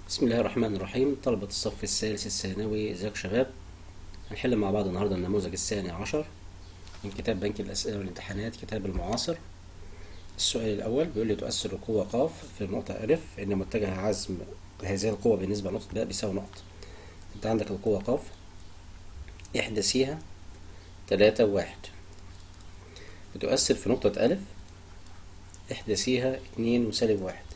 بسم الله الرحمن الرحيم طلبة الصف الثالث الثانوي ازيكم يا شباب هنحل مع بعض النهاردة النموذج الثاني عشر من كتاب بنك الأسئلة والامتحانات كتاب المعاصر السؤال الأول بيقول لي تؤثر القوة ق في النقطة أ إن متجه عزم هذه القوة بالنسبة لنقطة ب بيساوي نقطة أنت عندك القوة ق احداثيها تلاتة وواحد بتؤثر في نقطة أ احداثيها اتنين وسالب واحد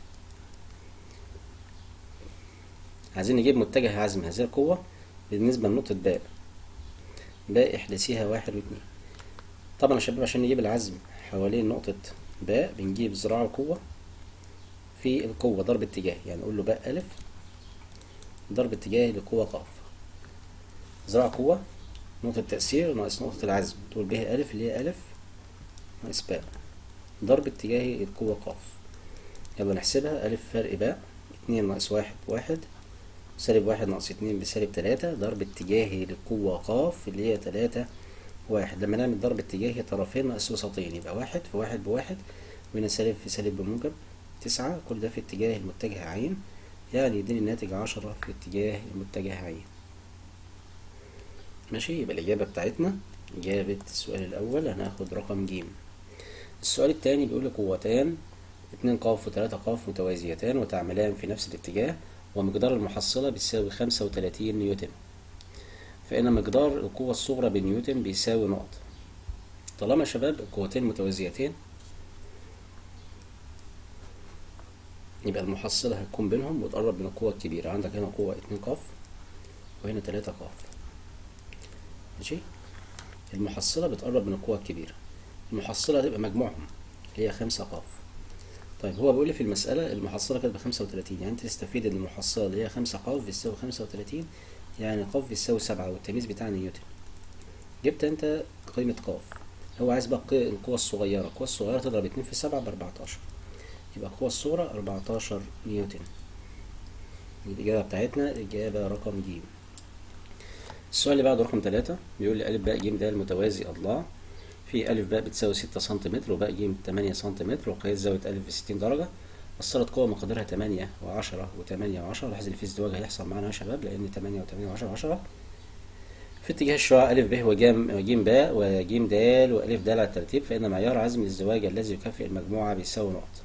عايزين نجيب متجه عزم هذه القوة بالنسبة لنقطة باء باء احداثيها واحد واتنين طبعا يا شباب عشان نجيب العزم حوالين نقطة باء بنجيب ذراع القوة في القوة ضرب اتجاه يعني نقول له باء ألف ضرب اتجاه لقوة قاف ذراع قوة نقطة تأثير ناقص نقطة العزم تقول به ألف اللي هي ألف ناقص باء ضرب اتجاه القوة قاف يلا نحسبها ألف فرق باء اتنين ناقص واحد واحد سالب واحد ناقص اتنين بسالب تلاتة ضرب اتجاهي للقوة قاف اللي هي تلاتة واحد لما نعمل ضرب اتجاهي طرفين ناقص وسطين يبقى واحد في واحد بواحد وهنا سالب في سالب بموجب تسعة كل ده في اتجاه المتجه عين يعني يديني الناتج عشرة في اتجاه المتجه عين ماشي يبقى الإجابة بتاعتنا إجابة السؤال الأول هناخد رقم ج السؤال التاني بيقول لي قوتان اتنين قاف وتلاتة قاف متوازيتان وتعملان في نفس الاتجاه ومقدار المحصلة بيساوي خمسة وتلاتين نيوتن فإن مقدار القوة الصغرى بنيوتن بيساوي نقطة طالما يا شباب القوتين متوازيتين يبقى المحصلة هتكون بينهم وتقرب من القوة الكبيرة عندك هنا قوة اتنين قاف وهنا تلاتة قاف ماشي المحصلة بتقرب من القوة الكبيرة المحصلة هتبقى مجموعهم اللي هي خمسة قاف طيب هو بيقول لي في المسألة المحصلة كانت بخمسة وتلاتين يعني أنت تستفيد إن المحصلة اللي هي خمسة قاف بتساوي خمسة وتلاتين يعني قاف بتساوي سبعة والتمييز بتاع نيوتن جبت أنت قيمة قاف هو عايز بقى القوة الصغيرة القوة الصغيرة تضرب اتنين في سبعة بأربعتاشر يبقى القوة الصغرى أربعتاشر نيوتن الإجابة بتاعتنا إجابة رقم ج السؤال اللي بعده رقم تلاتة بيقول لي ألف باء ج د متوازي أضلاع في ألف باء بتساوي ستة سنتيمتر وباء ج تمانية سنتيمتر وقياس زاوية ألف بستين درجة وصلت قوة مقدارها تمانية وعشرة وتمانية وعشرة لاحظ إن في ازدواج هيحصل معانا يا شباب لأن تمانية وتمانية وعشرة وعشرة في اتجاه الشعاع ألف ب وجيم وجيم باء وجيم د وألف د على الترتيب فإن معيار عزم الازدواج الذي يكافئ المجموعة بيساوي نقطة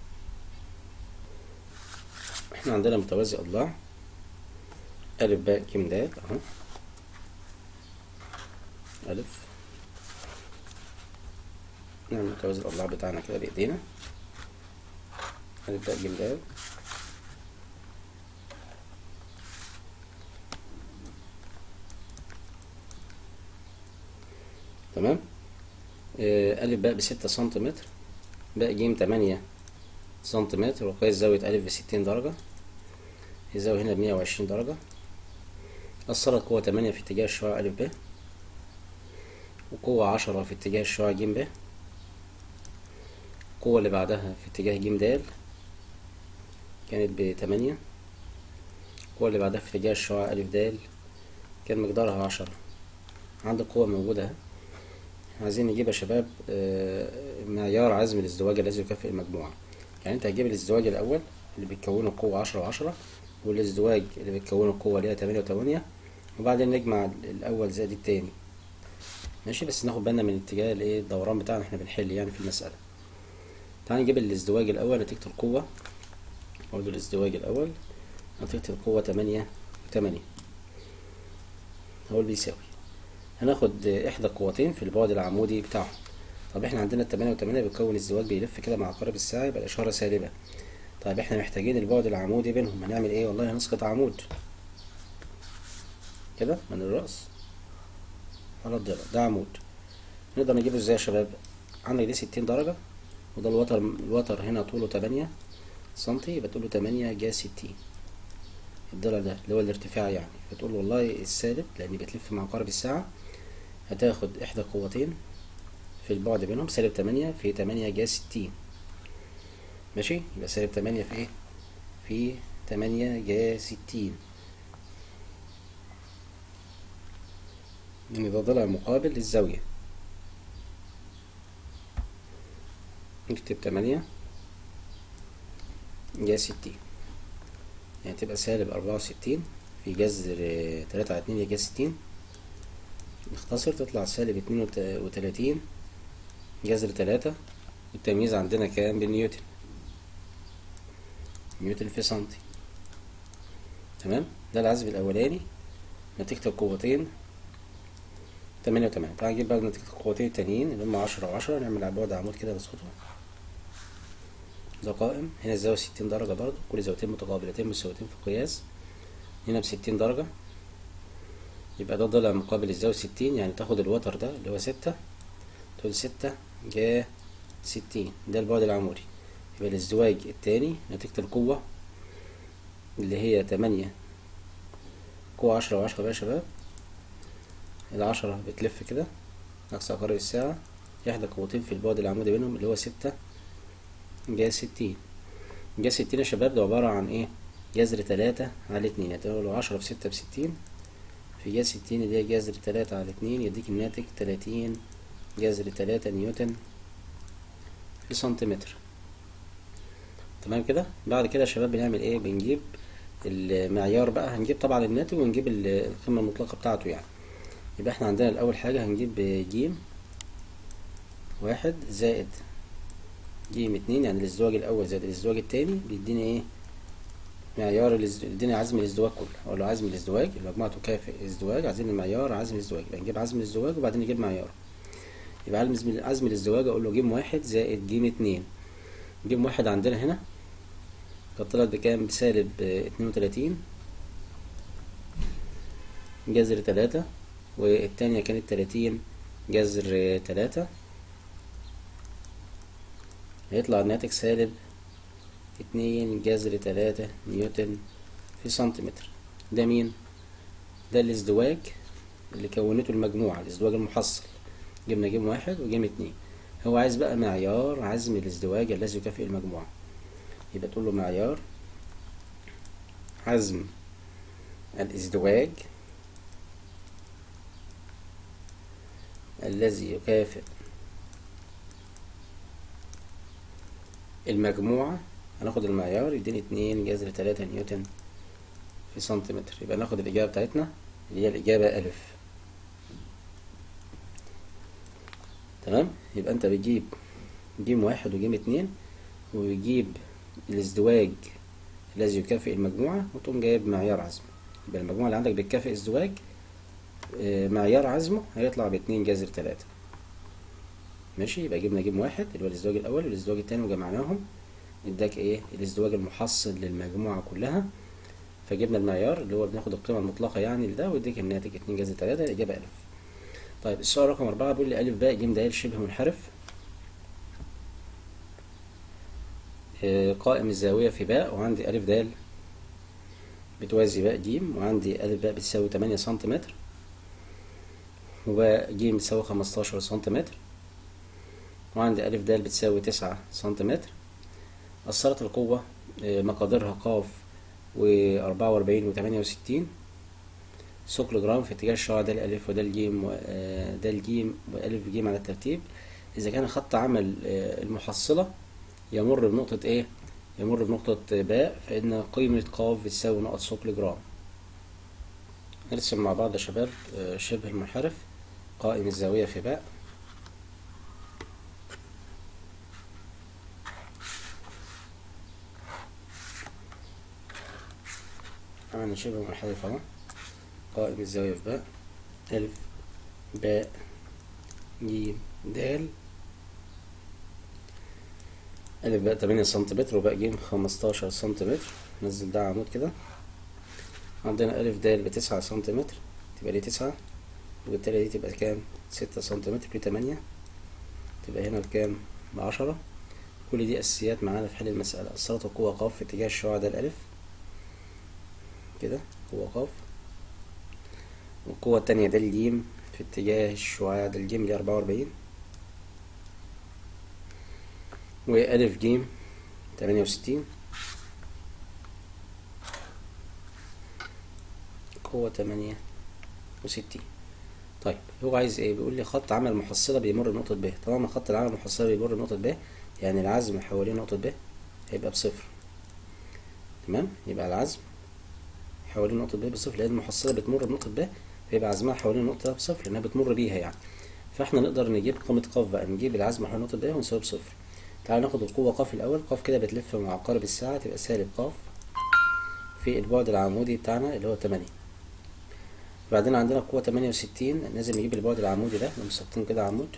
احنا عندنا متوازي أضلاع ألف باء ج د أهو ألف نعمل متوازي الأضلاع بتاعنا كده بإيدينا هنبدأ ج د تمام آه، ألف باء بستة سنتيمتر باء ج تمانية سنتيمتر وقياس زاوية ألف بستين درجة الزاوية هنا بمية وعشرين درجة أثرت قوة تمانية في اتجاه الشعاع ألف ب وقوة عشرة في اتجاه الشعاع ج ب القوة اللي بعدها في اتجاه ج د كانت بتمانية القوة اللي بعدها في اتجاه الشعاع ألف د كان مقدارها عشرة عندك قوة موجودة اهي عايزين نجيب يا شباب آه، معيار عزم الازدواج الذي يكافئ المجموعة يعني انت هتجيب الازدواج الأول اللي بيتكونه قوة عشرة وعشرة والازدواج اللي بيتكونه القوة اللي هي تمانية وتمانية وبعدين نجمع الأول زائد التاني ماشي بس ناخد بالنا من اتجاه الايه الدوران بتاعنا احنا بنحل يعني في المسألة تعال نجيب الازدواج الأول نتيجة القوة برضه الازدواج الأول نتيجة القوة تمانية وتمانية هو اللي بيساوي هناخد إحدى القوتين في البعد العمودي بتاعهم طب احنا عندنا التمانية وتمانية بيكون ازدواج بيلف كده مع عقارب الساعة يبقى الإشارة سالبة طيب احنا محتاجين البعد العمودي بينهم هنعمل ايه والله هنسقط عمود كده من الرأس على الضلع ده عمود نقدر نجيبه ازاي يا شباب عندك دي ستين درجة وده الوتر الوتر هنا طوله تمانية سنتي يبقى تقول له تمانية جا ستين الضلع ده اللي هو الارتفاع يعني فتقول له والله السالب لأن بتلف مع عقارب الساعة هتاخد إحدى قوتين في البعد بينهم سالب تمانية في تمانية جا ستين ماشي يبقى سالب تمانية في ايه في تمانية جا ستين يعني ده ضلع مقابل للزاوية نكتب تمانية جا ستين يعني تبقى سالب أربعة وستين في جذر آه، تلاتة على اتنين يجي ستين نختصر تطلع سالب اتنين وت- وتلاتين جذر تلاتة والتمييز عندنا كام بالنيوتن نيوتن في سنتي تمام ده العزم الأولاني نتيجة القوتين تمانية وتمانية تعال نجيب بقى نتيجة القوتين التانيين اللي هما عشرة وعشرة نعمل على بعد عمود كده نسقطه ده قائم هنا الزاوية ستين درجة برضه كل زاويتين متقابلتين مساويتين في القياس هنا بستين درجة يبقى ده ضلع مقابل الزاوية ستين يعني تاخد الوتر ده اللي هو ستة تقول ستة جا ستين ده البعد العمودي يبقى الازدواج التاني نتيجة القوة اللي هي تمانية قوة عشرة وعشرة بقى يا شباب العشرة بتلف كده عكس عقارب الساعة إحدى قوتين في البعد العمودي بينهم اللي هو ستة جا ستين جا ستين يا شباب ده عبارة عن إيه؟ جذر تلاتة على اتنين يعني لو عشرة في ستة بستين في جا ستين اللي هي جذر تلاتة على اتنين يديك الناتج تلاتين جذر تلاتة نيوتن في سنتيمتر تمام كده بعد كده يا شباب بنعمل ايه بنجيب المعيار بقى هنجيب طبعا الناتج ونجيب ال- القيمة المطلقة بتاعته يعني يبقى احنا عندنا الأول حاجة هنجيب جيم واحد زائد جيم اتنين يعني الازدواج الأول زائد الازدواج التاني بيديني ايه معيار الازد- بيديني عزم الازدواج كله أقول له عزم الازدواج المجموعة تكافئ ازدواج عايزين المعيار عزم الازدواج يبقى نجيب عزم الازدواج وبعدين نجيب معيار يبقى عزم عزم الازدواج أقول له جيم واحد زائد جيم اتنين جيم واحد عندنا هنا كانت طلعت بكام بسالب اتنين وتلاتين جذر تلاتة والتانية كانت تلاتين جذر تلاتة هيطلع الناتج سالب اتنين جذر تلاتة نيوتن في سنتيمتر ده مين؟ ده الازدواج اللي كونته المجموعة الازدواج المحصل جبنا جيم واحد وجيم اتنين هو عايز بقى معيار عزم الازدواج الذي يكافئ المجموعة يبقى تقول له معيار عزم الازدواج الذي يكافئ المجموعة هناخد المعيار يديني اتنين جذر تلاتة نيوتن في سنتيمتر يبقى ناخد الإجابة بتاعتنا اللي هي الإجابة ألف تمام يبقى أنت بتجيب جيم واحد وجيم اتنين وبتجيب الازدواج الذي يكافئ المجموعة وتقوم جايب معيار عزم يبقى المجموعة اللي عندك بتكافئ ازدواج آه، معيار عزمه هيطلع باتنين جذر تلاتة ماشي يبقى جبنا جيم واحد اللي هو الازدواج الأول والازدواج التاني وجمعناهم اداك ايه الازدواج المحصل للمجموعة كلها فجبنا المعيار اللي هو بناخد القيمة المطلقة يعني لده ويديك الناتج اتنين جذر تلاتة الإجابة ألف طيب السؤال رقم أربعة بيقول لي ألف باء جيم دال شبه منحرف آه، قائم الزاوية في باء وعندي ألف دال بتوازي باء جيم وعندي ألف باء بتساوي تمانية سنتيمتر وباء جيم بتساوي خمستاشر سنتيمتر وعندي ألف دال بتساوي تسعة سنتيمتر أثرت القوة آه، مقاديرها قاف وأربعة وأربعين وتمانية وستين ثقل جرام في اتجاه الشعاع ده الألف وده الجيم وده الجيم وألف جيم على الترتيب إذا كان خط عمل آه، المحصلة يمر بنقطة إيه؟ يمر بنقطة باء فإن قيمة قاف بتساوي نقط ثقل جرام نرسم مع بعض يا شباب آه، شبه المنحرف قائم الزاوية في باء عملنا شبه منحرف اهو قائم الزاوية في باء ألف باء جيم دال ألف باء تمانية سنتيمتر وباء جيم خمستاشر سنتيمتر نزل ده عمود كده عندنا ألف دال بتسعة سنتيمتر تبقى دي تسعة وبالتالي دي تبقى كام ستة سنتيمتر دي تمانية تبقى هنا بكام بعشرة كل دي أساسيات معانا في حل المسألة أثرت القوة قاف في اتجاه الشعاع ده الألف كده قوة قاف والقوة التانية ده الجيم في اتجاه الشعاع ده الجيم اللي أربعة وأربعين وألف جيم تمانية وستين قوة تمانية وستين طيب هو عايز ايه بيقول لي خط عمل محصلة بيمر بنقطة ب طالما خط العمل المحصلة بيمر بنقطة ب يعني العزم حوالين نقطة ب هيبقى بصفر تمام يبقى العزم حوالين نقطة ب بصفر لأن المحصلة بتمر بنقطة ب فيبقى عزمها حوالين النقطة بصفر لأنها بتمر بيها يعني فاحنا نقدر نجيب قيمة ق بقى نجيب العزم حوالين نقطة ب ونساوي بصفر تعال ناخد القوة ق الأول ق كده بتلف مع عقارب الساعة تبقى سالب ق في البعد العمودي بتاعنا اللي هو تمانية بعدين عندنا القوة تمانية وستين لازم نجيب البعد العمودي ده نمسطين كده عمود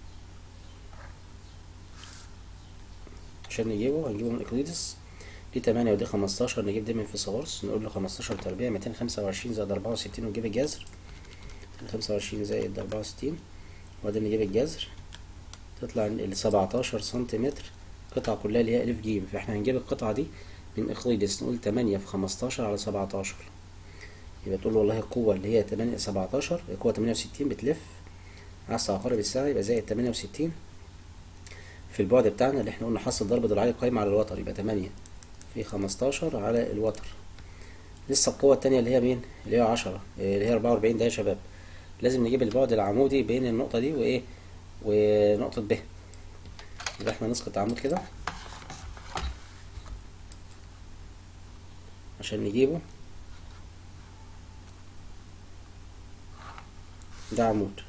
عشان نجيبه هنجيبه من اقليدس دي تمانية ودي خمستاشر نجيب دي من فيثاغورس نقول له خمستاشر تربيع ميتين خمسة وعشرين زائد أربعة وستين ونجيب الجذر خمسة وعشرين زائد أربعة وستين وبعدين نجيب الجذر تطلع السبعتاشر سنتيمتر قطعة كلها اللي هي ألف جيم فاحنا هنجيب القطعة دي من اقليدس نقول تمانية في خمستاشر على سبعتاشر يبقى تقول له والله القوة اللي هي تمانية سبعتاشر القوة تمانية وستين بتلف عكس عقارب الساعة يبقى زائد تمانية وستين في البعد بتاعنا اللي احنا قلنا حاصل ضرب ضلعية قايمة على الوتر يبقى تمانية في خمستاشر على الوتر لسه القوة التانية اللي هي مين؟ اللي هي عشرة اللي هي أربعة وأربعين ده يا شباب لازم نجيب البعد العمودي بين النقطة دي وإيه؟ ونقطة ب يبقى احنا نسقط عمود كده عشان نجيبه ده عمود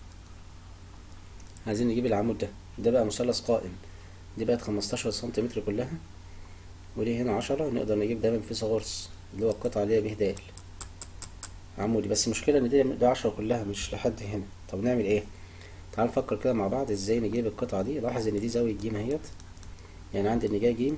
عايزين نجيب العمود ده ده بقى مثلث قائم دي بقت خمستاشر سنتيمتر كلها ودي هنا عشرة نقدر نجيب ده من فيثاغورس اللي هو القطعة اللي هي ب د عمودي بس المشكلة ان دي ده عشرة كلها مش لحد هنا طب نعمل ايه تعال نفكر كده مع بعض ازاي نجيب القطعة دي لاحظ ان دي زاوية ج اهيت يعني عندي ان جاي ج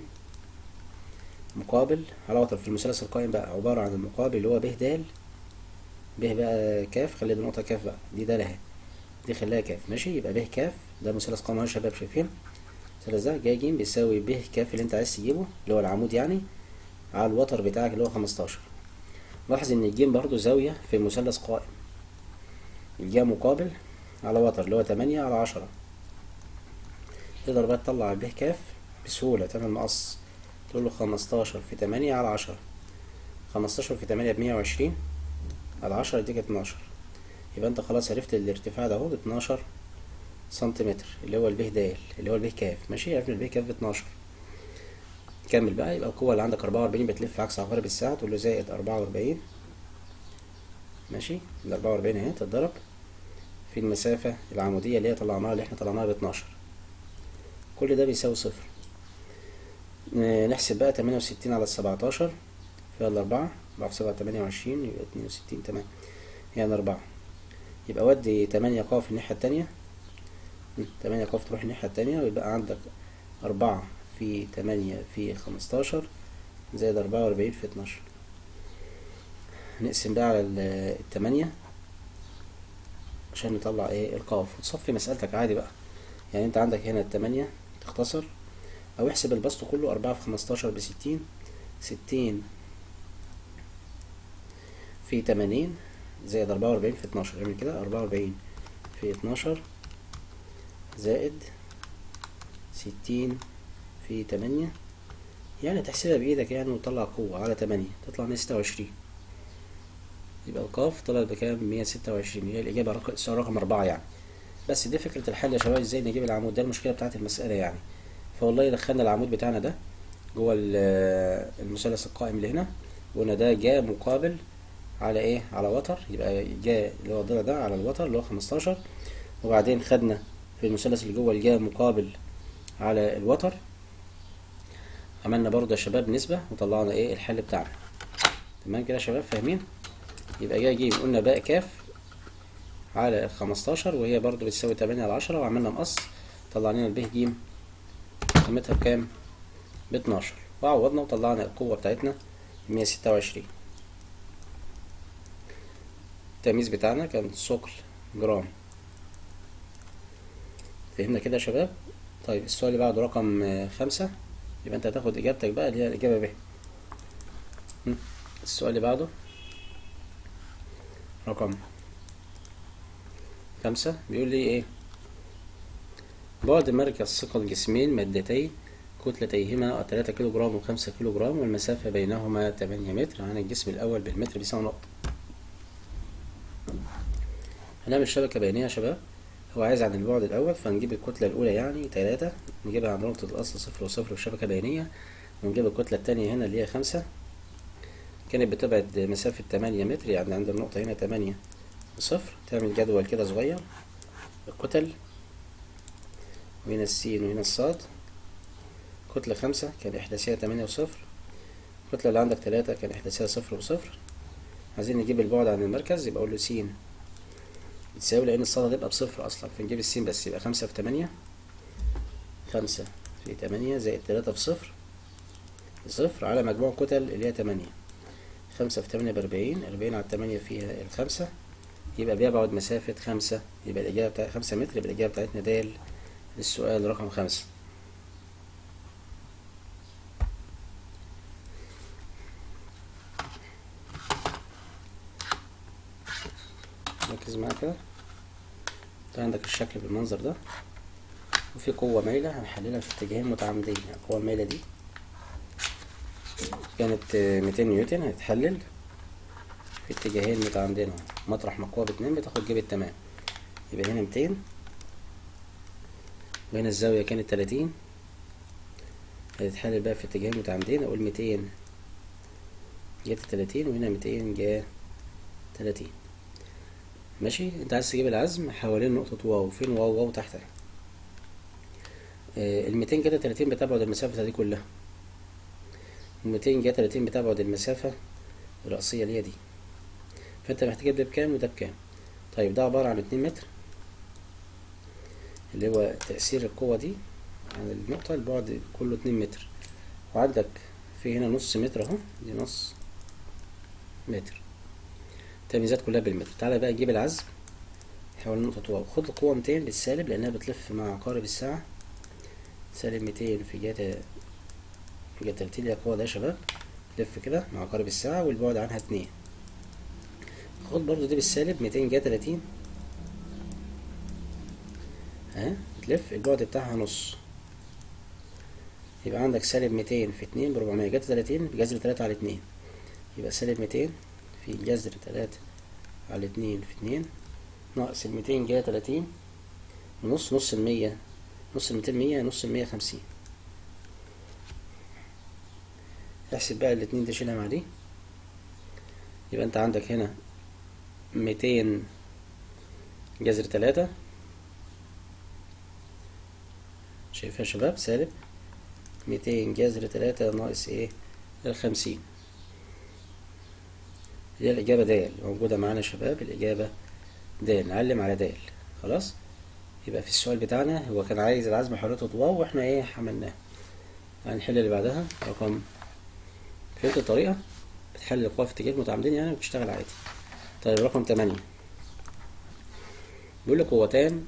مقابل على وتر في المثلث القائم بقى عبارة عن المقابل اللي هو ب د ب بقى كاف خلي دي نقطة كاف بقى دي ده لها دي خليها كاف ماشي يبقى ب كاف ده مثلث قائم اهو يا شباب شايفين المثلث ده جاي ج بيساوي ب كاف اللي انت عايز تجيبه اللي هو العمود يعني على الوتر بتاعك اللي هو خمستاشر لاحظ ان الجيم برضو زاوية في مثلث قائم الجيم مقابل على وتر اللي هو تمانية على عشرة تقدر بقى تطلع ب كاف بسهولة تعمل مقص تقول له خمستاشر في تمانية على عشرة خمستاشر في تمانية بمية وعشرين على عشرة يديك اتناشر يبقى انت خلاص عرفت الارتفاع ده اهو باتناشر سنتيمتر اللي هو الب د اللي هو الب كاف ماشي عرفنا الب كاف باتناشر كمل بقى يبقى القوة اللي عندك أربعة وأربعين بتلف عكس عقارب الساعة تقول له زائد أربعة وأربعين ماشي الأربعة وأربعين اهي تتضرب في المسافة العمودية اللي هي طلعناها اللي احنا طلعناها باتناشر كل ده بيساوي صفر نحسب بقى تمانية وستين على السبعتاشر فيها الأربعة أربعة في سبعة تمانية وعشرين يبقى اتنين وستين تمام يعني أربعة يبقى ودي تمانية قاف الناحية التانية تمانية قاف تروح الناحية التانية ويبقى عندك أربعة في تمانية في خمستاشر زائد أربعة وأربعين في اتناشر نقسم بقى على التمانية عشان نطلع ايه القاف وتصفي مسألتك عادي بقى يعني انت عندك هنا التمانية تختصر او احسب البسط كله أربعة في خمستاشر بستين ستين في تمانين زائد أربعة وأربعين في اتناشر اعمل كده أربعة وأربعين في اتناشر زائد ستين في تمانية يعني تحسبها بإيدك يعني وتطلع قوة على تمانية تطلع مية ستة وعشرين يبقى القاف طلعت بكام مية ستة وعشرين هي الإجابة رقم رقم أربعة يعني بس دي فكرة الحل يا شباب ازاي نجيب العمود ده المشكلة بتاعت المسألة يعني فوالله دخلنا العمود بتاعنا ده جوه المثلث القائم اللي هنا وقلنا ده جاء مقابل على ايه على وتر يبقى جاء اللي هو الضلع ده على الوتر اللي هو خمستاشر وبعدين خدنا في المثلث اللي جوه الجاء مقابل على الوتر عملنا برضه يا شباب نسبة وطلعنا ايه الحل بتاعنا تمام كده يا شباب فاهمين يبقى جاي جيم قلنا باء كاف على الخمستاشر وهي برضه بتساوي تمانية على عشرة وعملنا مقص طلع لنا الب ج قيمتها بكام؟ باتناشر وعوضنا وطلعنا القوة بتاعتنا مية ستة وعشرين التمييز بتاعنا كان ثقل جرام فهمنا كده يا شباب طيب السؤال اللي بعده رقم خمسة يبقى انت هتاخد اجابتك بقى اللي هي الاجابة ب السؤال اللي بعده رقم خمسة بيقول لي ايه بعد مركز ثقل جسمين مادتين كتلتيهما تلاتة كيلو جرام وخمسة كيلو جرام والمسافة بينهما تمانية متر عن الجسم الأول بالمتر بيساوي نقطة هنعمل شبكة بينية يا شباب هو عايز عن البعد الأول فنجيب الكتلة الأولى يعني تلاتة نجيبها عند نقطة الأصل صفر وصفر وشبكة بينية ونجيب الكتلة التانية هنا اللي هي خمسة كانت بتبعد مسافة تمانية متر يعني عند النقطة هنا تمانية وصفر تعمل جدول كده صغير الكتل وهنا السين وهنا الصاد كتلة خمسة كان إحداثية تمانية وصفر الكتلة اللي عندك تلاتة كان إحداثية صفر وصفر عايزين نجيب البعد عن المركز يبقى أقول له س بتساوي لأن الصاد هتبقى بصفر أصلا فنجيب السين بس يبقى خمسة في تمانية خمسة في تمانية زائد تلاتة في صفر صفر على مجموع كتل اللي هي تمانية خمسة في تمانية بأربعين أربعين على التمانية فيها الخمسة يبقى بيبعد مسافة خمسة يبقى الإجابة بتاع خمسة متر يبقى الإجابة بتاعتنا د للسؤال رقم خمسة ركز معايا كده انت عندك الشكل بالمنظر ده وفي قوة مايلة هنحللها في اتجاهين متعامدين القوة المايلة دي كانت ميتين نيوتن هتتحلل في اتجاهين متعامدين مطرح ما القوة باتنين بتاخد جيب التمام يبقى هنا ميتين وهنا الزاوية كانت تلاتين هتتحلل بقى في اتجاهين متعامدين اقول ميتين جت تلاتين وهنا ميتين جا تلاتين ماشي انت عايز تجيب العزم حوالين نقطة واو فين واو واو تحتها آه الميتين جا تلاتين بتبعد المسافة دي كلها الميتين جا تلاتين بتبعد المسافة الرأسية اللي هي دي فانت محتاج ده بكام وده بكام طيب ده عبارة عن اتنين متر اللي هو تأثير القوة دي على النقطة البعد كله اتنين متر وعندك في هنا نص متر اهو دي نص متر التمييزات كلها بالمتر تعالى بقى نجيب العزم حوالين نقطة واو خد القوة ميتين بالسالب لأنها بتلف مع عقارب الساعة سالب ميتين في جهة جهة تلاتين اللي هي القوة ده يا شباب تلف كده مع عقارب الساعة والبعد عنها اتنين خد برضو دي بالسالب ميتين جهة تلاتين ها بتلف البعد بتاعها نص يبقى عندك سالب ميتين في اتنين بربعمية جت تلاتين بجذر تلاتة على اتنين يبقى سالب ميتين في جذر تلاتة على اتنين في اتنين ناقص الميتين جاية تلاتين ونص نص المية نص الميتين مية نص المية خمسين احسب بقى الاتنين دي شيلها مع دي يبقى انت عندك هنا ميتين جذر تلاتة شايفها يا شباب سالب ميتين جذر تلاتة ناقص ايه الخمسين هي الإجابة د موجودة معانا يا شباب الإجابة د نعلم على د خلاص يبقى في السؤال بتاعنا هو كان عايز العزم حرته واو واحنا ايه حملناه هنحل اللي بعدها رقم فهمت الطريقة بتحل القوى في اتجاه متعامدين يعني وبتشتغل عادي طيب رقم تمانية بيقول لك قوتان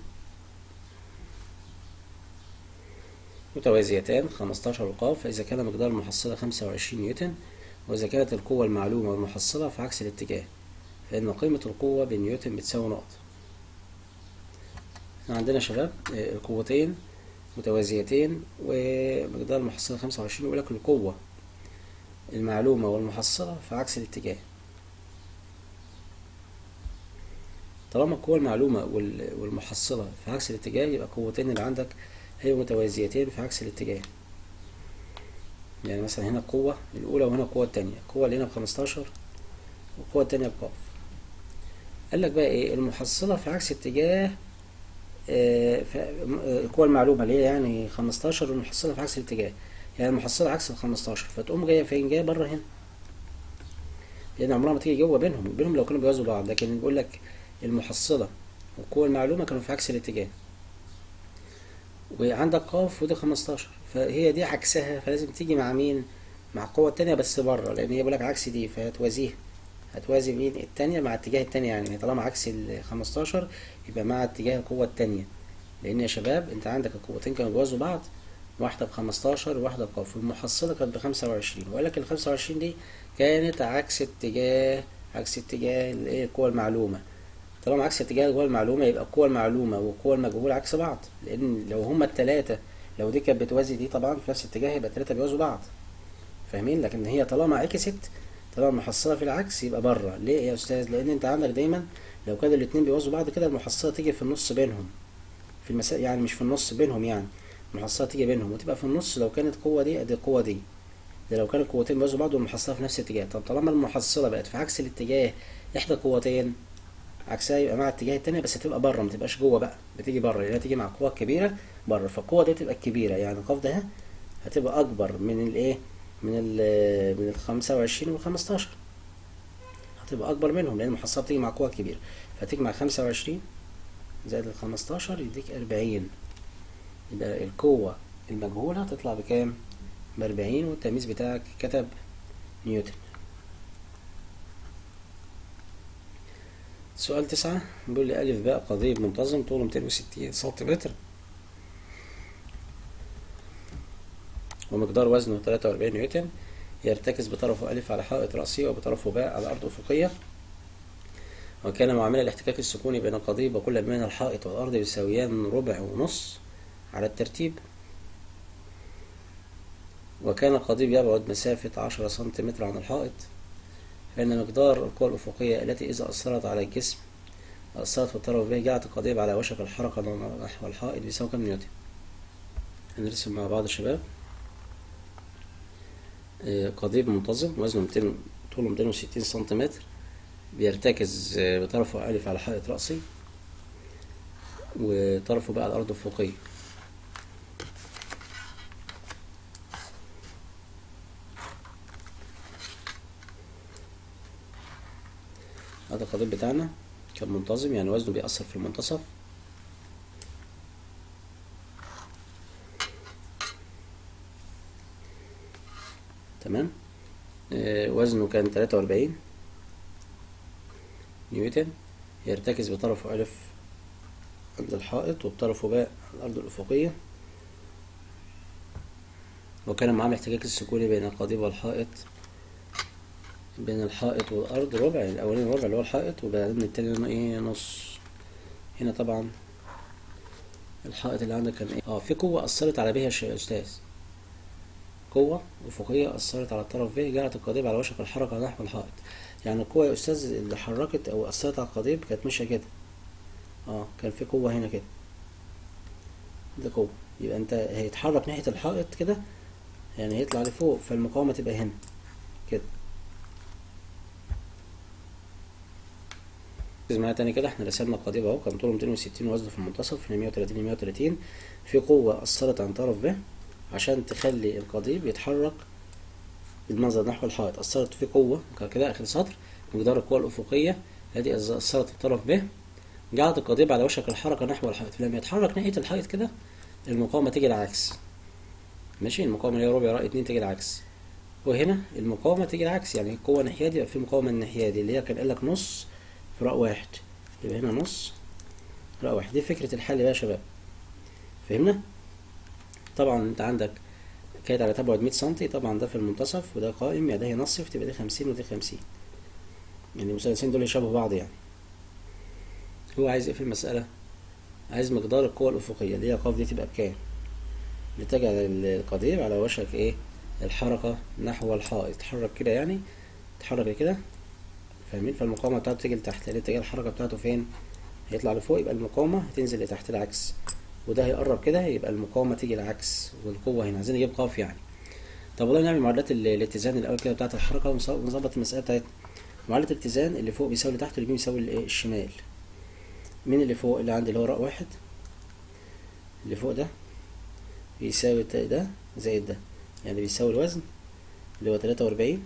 متوازيتان خمستاشر وقاف فإذا كان مقدار المحصلة خمسة وعشرين نيوتن وإذا كانت القوة المعلومة والمحصلة في عكس الاتجاه فإن قيمة القوة بنيوتن بتساوي نقط احنا عندنا شباب القوتين متوازيتين ومقدار المحصلة خمسة وعشرين يقول لك القوة المعلومة والمحصلة في عكس الاتجاه طالما القوة المعلومة والمحصلة في عكس الاتجاه يبقى القوتين اللي عندك هي متوازيتين في عكس الاتجاه يعني مثلا هنا القوة الأولى وهنا القوة التانية القوة اللي هنا بخمستاشر والقوة التانية بقاف قال لك بقى ايه المحصلة في عكس اتجاه آه القوة المعلومة اللي هي يعني خمستاشر والمحصلة في عكس الاتجاه يعني المحصلة عكس الخمستاشر فتقوم جاية فين جاية بره هنا لأن عمرها ما تيجي جوه بينهم بينهم لو كانوا بيوازوا بعض لكن بيقول لك المحصلة والقوة المعلومة كانوا في عكس الاتجاه وعندك قاف ودي خمستاشر فهي دي عكسها فلازم تيجي مع مين مع القوة التانية بس بره لأن هي بيقولك عكس دي فهتوازيها هتوازي مين التانية مع اتجاه التانية يعني طالما عكس ال 15 يبقى مع اتجاه القوة التانية لأن يا شباب أنت عندك القوتين كانوا بيوازوا بعض واحدة بخمستاشر وواحدة بقاف والمحصلة كانت بخمسة وعشرين وقال لك الخمسة وعشرين دي كانت عكس اتجاه عكس اتجاه الايه القوة المعلومة طالما عكس اتجاه القوة المعلومة يبقى القوة المعلومة والقوة المجهولة عكس بعض لأن لو هما التلاتة لو دي كانت بتوازي دي طبعا في نفس الاتجاه يبقى التلاتة بيوازوا بعض فاهمين لكن هي طالما عكست طالما المحصلة في العكس يبقى بره ليه يا أستاذ لأن أنت عندك دايما لو كانوا الاتنين بيوازوا بعض كده المحصلة تيجي في النص بينهم في المسا... يعني مش في النص بينهم يعني المحصلة تيجي بينهم وتبقى في النص لو كانت قوة دي قد القوة دي ده لو كانوا القوتين بيوازوا بعض والمحصلة في نفس الاتجاه طب طالما المحصلة بقت في عكس الاتجاه إحدى القوتين عكسها يبقى مع الاتجاه التاني بس تبقى بره ما تبقاش جوه بقى بتيجي بره يعني تيجي مع القوة الكبيرة بره فالقوة دي تبقى الكبيرة يعني قاف ده هتبقى أكبر من الإيه من ال من ال 25 وال 15 هتبقى أكبر منهم لأن المحصلة بتيجي مع القوة الكبيرة فتجمع 25 زائد ال 15 يديك 40 يبقى القوة المجهولة تطلع بكام؟ بأربعين والتمييز بتاعك كتب نيوتن سؤال تسعة بيقول لي ألف باء قضيب منتظم طوله 260 سنتيمتر ومقدار وزنه 43 نيوتن يرتكز بطرفه ألف على حائط رأسي وبطرفه باء على أرض أفقية وكان معامل الاحتكاك السكوني بين القضيب وكل من الحائط والأرض يساويان ربع ونص على الترتيب وكان القضيب يبعد مسافة عشرة سنتيمتر عن الحائط فإن مقدار القوى الأفقية التي إذا أثرت على الجسم أثرت في الطرف به جعلت القضيب على وشك الحركة نحو الحائط بيساوي كام نيوتن هنرسم مع بعض الشباب قضيب منتظم وزنه 200 طوله 260 سنتيمتر بيرتكز بطرفه ألف على حائط رأسي وطرفه بقى على الأرض الأفقية هذا القضيب بتاعنا كان منتظم يعني وزنه بيأثر في المنتصف تمام آه وزنه كان تلاتة وأربعين نيوتن يرتكز بطرفه ألف عند الحائط وبطرفه باء الأرض الأفقية وكان معاه الاحتكاك السكوني بين القضيب والحائط بين الحائط والأرض ربع الأولاني ربع اللي هو الحائط وبعدين التاني ايه نص هنا طبعا الحائط اللي عندك كان ايه اه في قوة أثرت على بها يا أستاذ قوة أفقية أثرت على الطرف به جعلت القضيب على وشك الحركة نحو الحائط يعني القوة يا أستاذ اللي حركت أو أثرت على القضيب كانت ماشية كده اه كان في قوة هنا كده ده قوة يبقى أنت هيتحرك ناحية الحائط كده يعني هيطلع لفوق فالمقاومة تبقى هنا كده ركز معايا تاني كده احنا رسمنا القضيب اهو كان طوله 260 وزنه في المنتصف من 130 ل 130 في قوة أثرت عن طرف به عشان تخلي القضيب يتحرك بالمنظر نحو الحائط أثرت في قوة كده آخر سطر مقدار القوة الأفقية التي أثرت الطرف به جعلت القضيب على وشك الحركة نحو الحائط فلما يتحرك ناحية الحائط كده المقاومة تيجي العكس ماشي المقاومة اللي هي ربع رأي اتنين تيجي العكس وهنا المقاومة تيجي العكس يعني القوة ناحية دي يبقى في مقاومة الناحية دي اللي هي كان قالك نص في راء واحد يبقى هنا نص راء واحد دي فكرة الحل بقى يا شباب فهمنا طبعا انت عندك كانت على تبعد 100 سنتي طبعا ده في المنتصف وده قائم يعني ده ينصف تبقى دي 50 ودي 50 يعني المثلثين دول يشابهوا بعض يعني هو عايز ايه في المسألة عايز مقدار القوة الأفقية اللي هي قاف دي تبقى بكام لتجعل القضيب على وشك ايه الحركة نحو الحائط تحرك كده يعني تحرك كده فاهمين فالمقاومة بتاعته تيجي لتحت لان اتجاه الحركة بتاعته فين هيطلع لفوق يبقى المقاومة هتنزل لتحت العكس وده هيقرب كده يبقى المقاومة تيجي العكس والقوة هنا عايزين نجيب قاف يعني طب والله نعمل معادلات الاتزان الأول كده بتاعة الحركة ونظبط المسألة بتاعتنا معادلة الاتزان اللي فوق بيساوي اللي تحت واللي بيساوي الايه الشمال مين اللي فوق اللي عندي اللي هو راء واحد اللي فوق ده بيساوي ده زائد ده يعني بيساوي الوزن اللي هو تلاتة وأربعين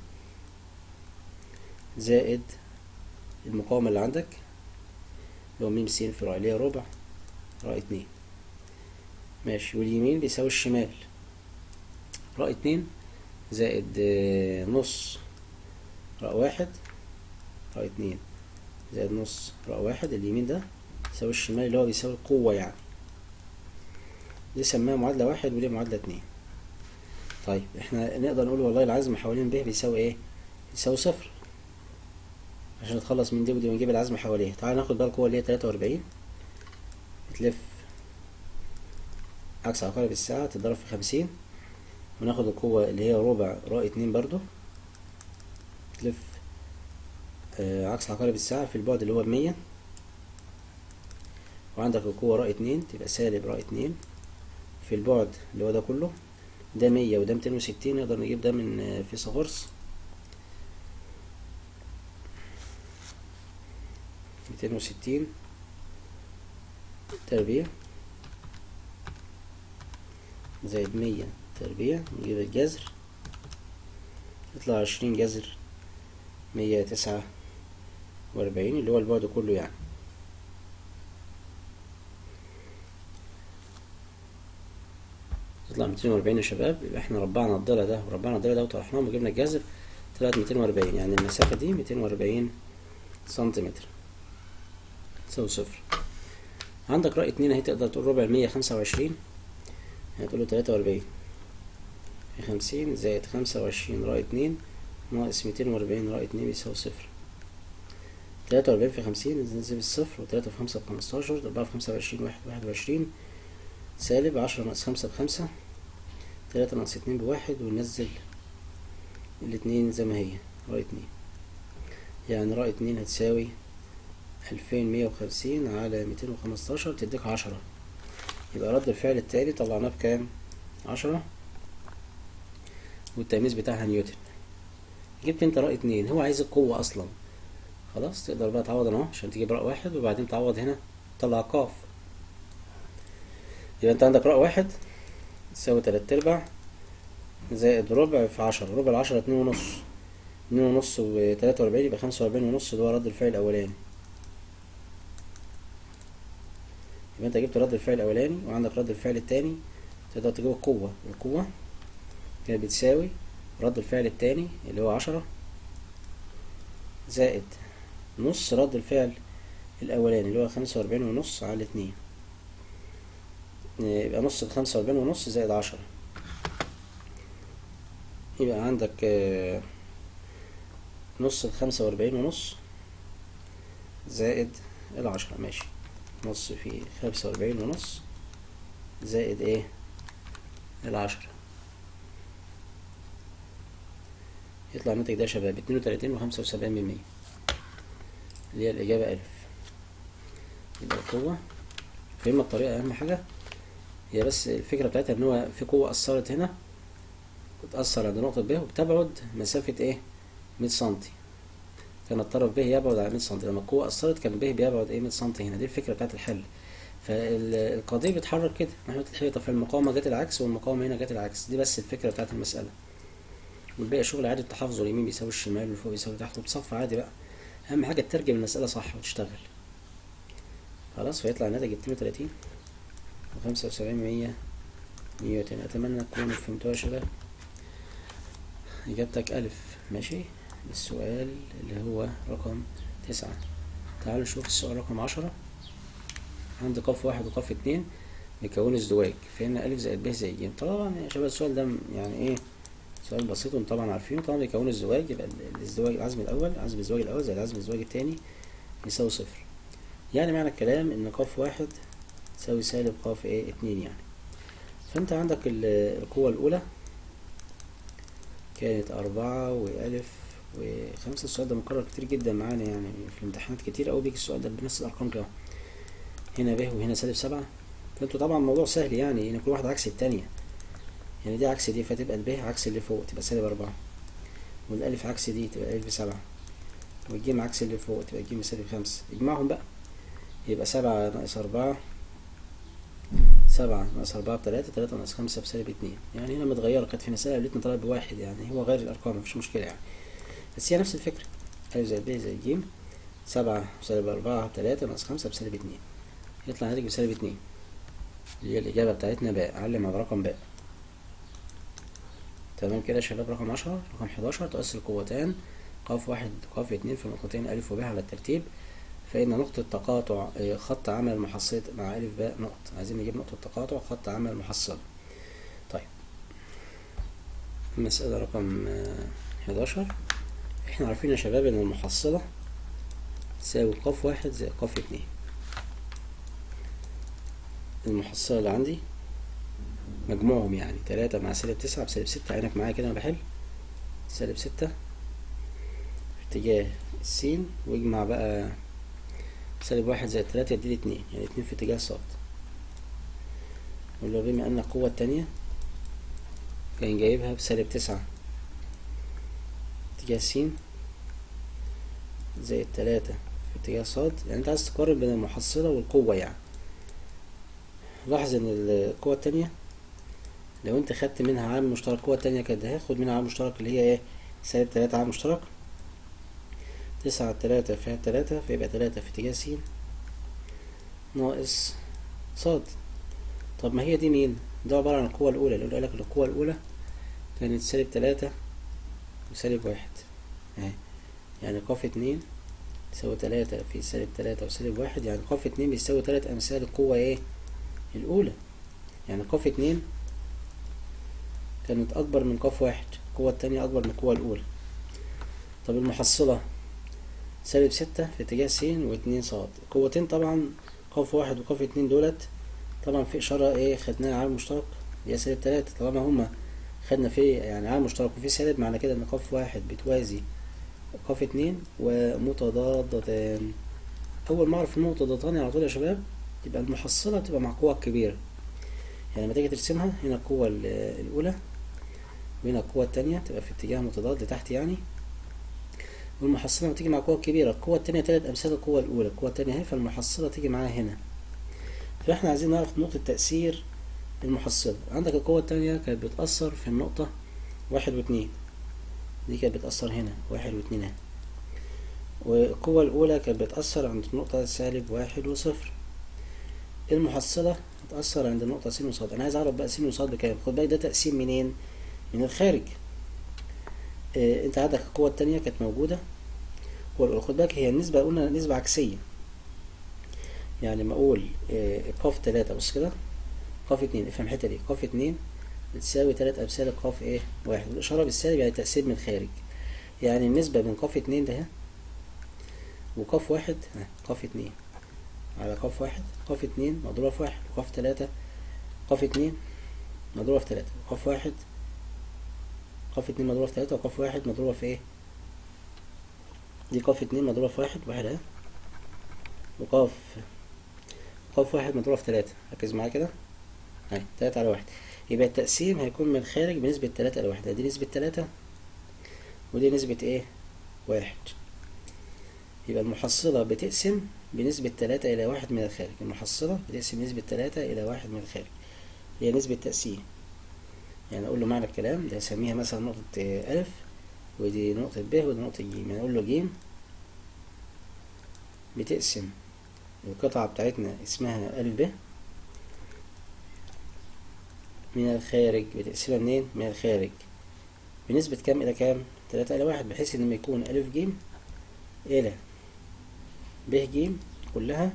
زائد المقاومة اللي عندك اللي هو ميم س في راء اللي هي ربع راء اتنين ماشي واليمين بيساوي الشمال راء اتنين زائد نص راء واحد راء اتنين زائد نص راء واحد اليمين ده يساوي الشمال اللي هو بيساوي القوة يعني دي سماها معادلة واحد ودي معادلة اتنين طيب احنا نقدر نقول والله العزم حوالين ب بيساوي ايه بيساوي صفر عشان نتخلص من دي ودي ونجيب العزم حواليها تعال ناخد بقى القوة اللي هي تلاتة وأربعين بتلف عكس عقارب الساعة تتضرب في خمسين وناخد القوة اللي هي ربع راء اتنين برضو تلف آه عكس عقارب الساعة في البعد اللي هو بمية وعندك القوة راء اتنين تبقى سالب راء اتنين في البعد اللي هو ده كله ده مية وده ميتين وستين نقدر نجيب ده من آه، فيثاغورس ميتين وستين تربيع زائد مية تربيع نجيب الجذر يطلع عشرين جذر مية تسعة وأربعين اللي هو البعد كله يعني يطلع ميتين وأربعين يا شباب يبقى احنا ربعنا الضلع ده وربعنا الضلع ده وطرحناهم وجبنا الجذر طلعت ميتين وأربعين يعني المسافة دي ميتين وأربعين سنتيمتر تساوي صفر عندك رأي اتنين اهي تقدر تقول ربع المية خمسة وعشرين هتقول له تلاتة وأربعين في خمسين زائد خمسة وعشرين رأي اتنين ناقص ميتين وأربعين رأي اتنين بيساوي صفر تلاتة وأربعين في خمسين ننزل بالصفر وتلاتة في خمسة بخمستاشر أربعة في خمسة وعشرين واحد واحد وعشرين سالب عشرة ناقص خمسة بخمسة تلاتة ناقص اتنين بواحد وننزل الاتنين زي ما هي رأي اتنين يعني رأي اتنين هتساوي ألفين مية وخمسين على ميتين وخمستاشر تديك عشرة يبقى رد الفعل التالي طلعناه بكام؟ عشرة والتمييز بتاعها نيوتن جبت انت رأي اتنين هو عايز القوة أصلا خلاص تقدر بقى تعوض اهو عشان تجيب رأي واحد وبعدين تعوض هنا تطلع قاف يبقى انت عندك رأي واحد يساوي تلات ارباع زائد ربع في عشرة ربع العشرة اتنين ونص اتنين ونص وتلاتة وأربعين يبقى خمسة وأربعين ونص اللي هو رد الفعل الأولاني يبقى انت جبت رد الفعل الأولاني وعندك رد الفعل التاني تقدر تجيب القوة القوة كانت بتساوي رد الفعل التاني اللي هو عشرة زائد نص رد الفعل الأولاني اللي هو خمسة وأربعين ونص على اتنين يبقى نص الخمسة وأربعين ونص زائد عشرة يبقى عندك آه، نص الخمسة وأربعين ونص زائد العشرة ماشي نص في خمسة وأربعين ونص زائد ايه العشرة يطلع الناتج ده يا شباب اتنين وتلاتين وخمسة وسبعين من مية اللي هي الإجابة ألف يبقى القوة فهمنا الطريقة أهم حاجة هي بس الفكرة بتاعتها إن هو في قوة أثرت هنا بتأثر عند نقطة ب وبتبعد مسافة إيه مية سنتي كان الطرف ب يبعد على مية سنتي لما القوة أثرت كان ب بيبعد إيه مية سنتي هنا دي الفكرة بتاعت الحل فالقضية بيتحرك كده ناحية الحيطة فالمقاومة جت العكس والمقاومة هنا جت العكس دي بس الفكرة بتاعت المسألة والباقي شغل عادي التحافظ اليمين بيساوي الشمال والفوق بيساوي تحت وبتصفى عادي بقى أهم حاجة تترجم المسألة صح وتشتغل خلاص فيطلع الناتج اتنين وتلاتين وخمسة وسبعين مية نيوتن أتمنى تكونوا فهمتوها يا شباب إجابتك ألف ماشي السؤال اللي هو رقم تسعة تعالوا نشوف السؤال رقم عشرة عند قاف واحد وقاف اتنين بيكونوا ازدواج فهنا ألف زائد ب زائد ج طبعا يا شباب السؤال ده يعني ايه سؤال بسيط وانتم طبعا عارفينه طبعا بيكونوا الزواج يبقى ال- الازدواج العزم الأول عزم الزواج الأول زائد عزم الزواج التاني يساوي صفر يعني معنى الكلام إن قاف واحد تساوي سالب قاف ايه اتنين يعني فانت عندك ال- القوة الأولى كانت أربعة وألف وخمسة السؤال ده مكرر كتير جدا معانا يعني في الامتحانات كتير أوي بيجي السؤال ده بنفس الأرقام كده هنا ب وهنا سالب سبعة فانتوا طبعا الموضوع سهل يعني ان كل واحدة عكس التانية يعني دي عكس دي فتبقى الب عكس اللي فوق تبقى سالب أربعة والألف عكس دي تبقى ألف بسبعة والجيم عكس اللي فوق تبقى الجيم سالب خمسة اجمعهم بقى يبقى سبعة ناقص أربعة سبعة ناقص أربعة بتلاتة تلاتة ناقص خمسة بسالب اتنين يعني هنا متغيرة كانت في مسألة قابلتنا طلعت بواحد يعني هو غير الأرقام مفيش مشكلة يعني بس هي نفس الفكرة ألف زائد ب زائد ج سبعة بسالب أربعة بتلاتة ناقص خمسة بسالب اتنين يطلع ناتج بسالب اتنين اللي هي الإجابة بتاعتنا باء علم على رقم باء تمام كده يا شباب رقم عشرة رقم حداشر تؤثر قوتان قاف واحد قاف اتنين في نقطتين ألف وب على الترتيب فإن نقطة تقاطع آه، خط عمل محصلة مع ألف باء نقط عايزين نجيب نقطة تقاطع خط عمل محصلة طيب مسألة رقم حداشر احنا عارفين يا شباب إن المحصلة تساوي قاف واحد زائد قاف اتنين المحصلة اللي عندي مجموعهم يعني تلاتة مع سالب تسعة بسالب ستة عينك معايا كده أنا بحل سالب ستة في اتجاه السين واجمع بقى سالب واحد زائد تلاتة يديلي اتنين يعني اتنين في اتجاه صاد واللي هو بما أن القوة التانية كان جايبها بسالب تسعة اتجاه س زائد تلاتة في اتجاه ص يعني انت عايز تقارن بين المحصلة والقوة يعني لاحظ ان القوة التانية لو انت خدت منها عامل مشترك القوة التانية كانت هاخد منها عامل مشترك اللي هي ايه سالب تلاتة عامل مشترك تسعة على تلاتة فيها تلاتة فيبقى تلاتة في اتجاه س ناقص ص طب ما هي دي مين؟ ده عبارة عن القوة الأولى اللي قالك القوة الأولى كانت سالب تلاتة وسالب واحد اهي يعني قاف اتنين تساوي تلاتة في سالب تلاتة وسالب واحد يعني قاف اتنين بيساوي تلات أمثال القوة ايه؟ الأولى يعني قاف اتنين كانت أكبر من قاف واحد القوة التانية أكبر من القوة الأولى طب المحصلة سالب ستة في اتجاه س واتنين ص قوتين طبعا قاف واحد وقاف اتنين دولت طبعا في إشارة ايه خدناها عامل مشترك اللي هي سالب تلاتة طالما هما خدنا في يعني عامل مشترك وفي سالب معنى كده إن قاف واحد بتوازي قاف اتنين ومتضادتان أول ما أعرف المتضادتان على طول يا شباب يبقى المحصلة بتبقى مع القوة الكبيرة يعني لما تيجي ترسمها هنا القوة الأولى وهنا القوة التانية تبقى في اتجاه متضاد لتحت يعني والمحصلة لما تيجي مع القوة الكبيرة القوة التانية تلات أمثال القوة الأولى القوة التانية اهي فالمحصلة تيجي معاها هنا فاحنا عايزين نعرف نقطة تأثير المحصلة عندك القوة التانية كانت بتأثر في النقطة واحد واتنين دي كانت بتأثر هنا واحد واتنين اهي والقوة الأولى كانت بتأثر عند النقطة سالب واحد وصفر المحصلة هتأثر عند النقطة س وص أنا عايز أعرف بقى س وص بكام خد بالك ده تقسيم منين؟ من الخارج اه أنت عندك القوة التانية كانت موجودة القوة خد بالك هي النسبة قلنا نسبة عكسية يعني لما أقول اه قاف تلاتة بص كده قاف اتنين افهم الحتة دي قاف اتنين بتساوي تلات أمثال القاف ايه واحد والإشارة بالسالب يعني تأثير من الخارج يعني النسبة بين قاف اتنين ده وقاف واحد قاف اتنين على قاف واحد قاف اتنين مضروبة في واحد قاف تلاتة قاف اتنين مضروبة في تلاتة قاف واحد قاف اتنين مضروبة في تلاتة وقاف واحد مضروبة في ايه دي قاف اتنين مضروبة في واحد واحد اهي وقاف قاف واحد مضروبة في تلاتة ركز معايا كده اهي تلاتة على واحد يبقى التقسيم هيكون من الخارج بنسبة تلاتة على واحد دي نسبة تلاتة ودي نسبة ايه واحد يبقى المحصلة بتقسم بنسبة تلاتة إلى واحد من الخارج المحصلة بتقسم نسبة تلاتة إلى واحد من الخارج هي نسبة تقسيم يعني أقول له معنى الكلام ده أسميها مثلا نقطة ألف ودي نقطة ب ودي نقطة ج يعني أقول له ج بتقسم القطعة بتاعتنا اسمها ألف ب من الخارج بتقسمها منين؟ من الخارج بنسبة كام إلى كام؟ تلاتة إلى واحد بحيث إن لما يكون ألف ج إلى ب ج كلها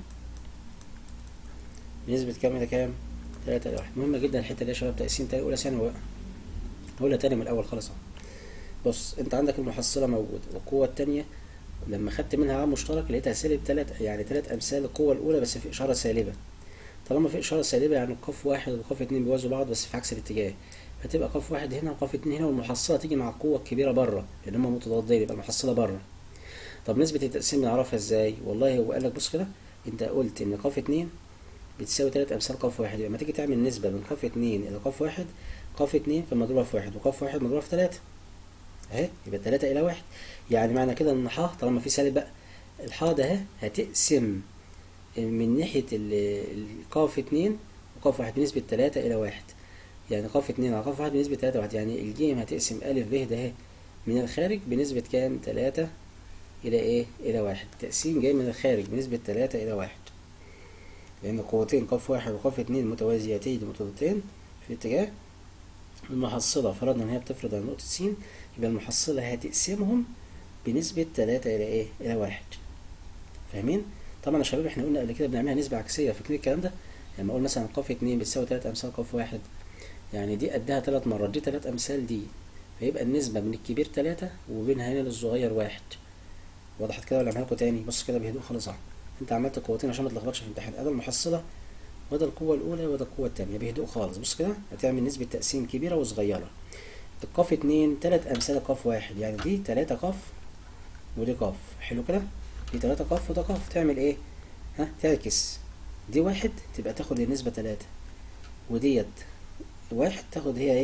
بنسبة كام إلى كام؟ تلاتة إلى واحد مهمة جدا الحتة دي يا شباب تقسيم تاني أولى ثانوي بقى أولى تاني من الأول خالص أهو بص أنت عندك المحصلة موجودة والقوة التانية لما خدت منها عامل مشترك لقيتها سالب تلات يعني تلات أمثال القوة الأولى بس في إشارة سالبة طالما في إشارة سالبة يعني قاف واحد وقاف اتنين بيوازوا بعض بس في عكس الاتجاه فتبقى قاف واحد هنا وقاف اتنين هنا والمحصلة تيجي مع القوة الكبيرة بره لأن هما متضادين يبقى المحصلة بره طب نسبة التقسيم نعرفها ازاي؟ والله هو قال لك بص كده انت قلت ان قاف اتنين بتساوي تلات امثال قاف واحد يبقى لما تيجي تعمل نسبة من قاف اتنين الى قاف واحد قاف اتنين فمضروبة في واحد وقاف واحد مضروبة في تلاتة اهي يبقى تلاتة الى واحد يعني معنى كده ان ح طالما في سالب بقى الح ده اهي هتقسم من ناحية القاف اتنين وقاف واحد بنسبة تلاتة الى واحد يعني قاف اتنين على قاف واحد بنسبة تلاتة واحد يعني الجيم هتقسم ألف ب ده اهي من الخارج بنسبة كام؟ تلاتة إلى إيه؟ إلى واحد التقسيم جاي من الخارج بنسبة تلاتة إلى واحد لأن قوتين قاف واحد وقاف اتنين متوازيتين متضادتين في اتجاه المحصلة فرضنا إن هي بتفرض على نقطة س يبقى المحصلة هتقسمهم بنسبة تلاتة إلى إيه؟ إلى واحد فاهمين؟ طبعا يا شباب احنا قلنا قبل كده بنعملها نسبة عكسية فاكرين الكلام ده؟ لما أقول مثلا قاف اتنين بتساوي تلات أمثال قاف واحد يعني دي قدها تلات مرات دي تلات أمثال دي فيبقى النسبة من الكبير تلاتة وبينها هنا للصغير واحد وضحت كده ولا اعملها لكم تاني بص كده بهدوء خالص اهو انت عملت قوتين عشان ما تلخبطش في الامتحان ادي المحصله وده القوه الاولى وده القوه الثانيه بهدوء خالص بص كده هتعمل نسبه تقسيم كبيره وصغيره القاف اتنين تلات امثله قاف واحد يعني دي تلاتة قاف ودي قاف حلو كده دي تلاتة قاف وده قاف تعمل ايه ها تعكس دي واحد تبقى تاخد النسبه تلاتة وديت واحد تاخد هي ايه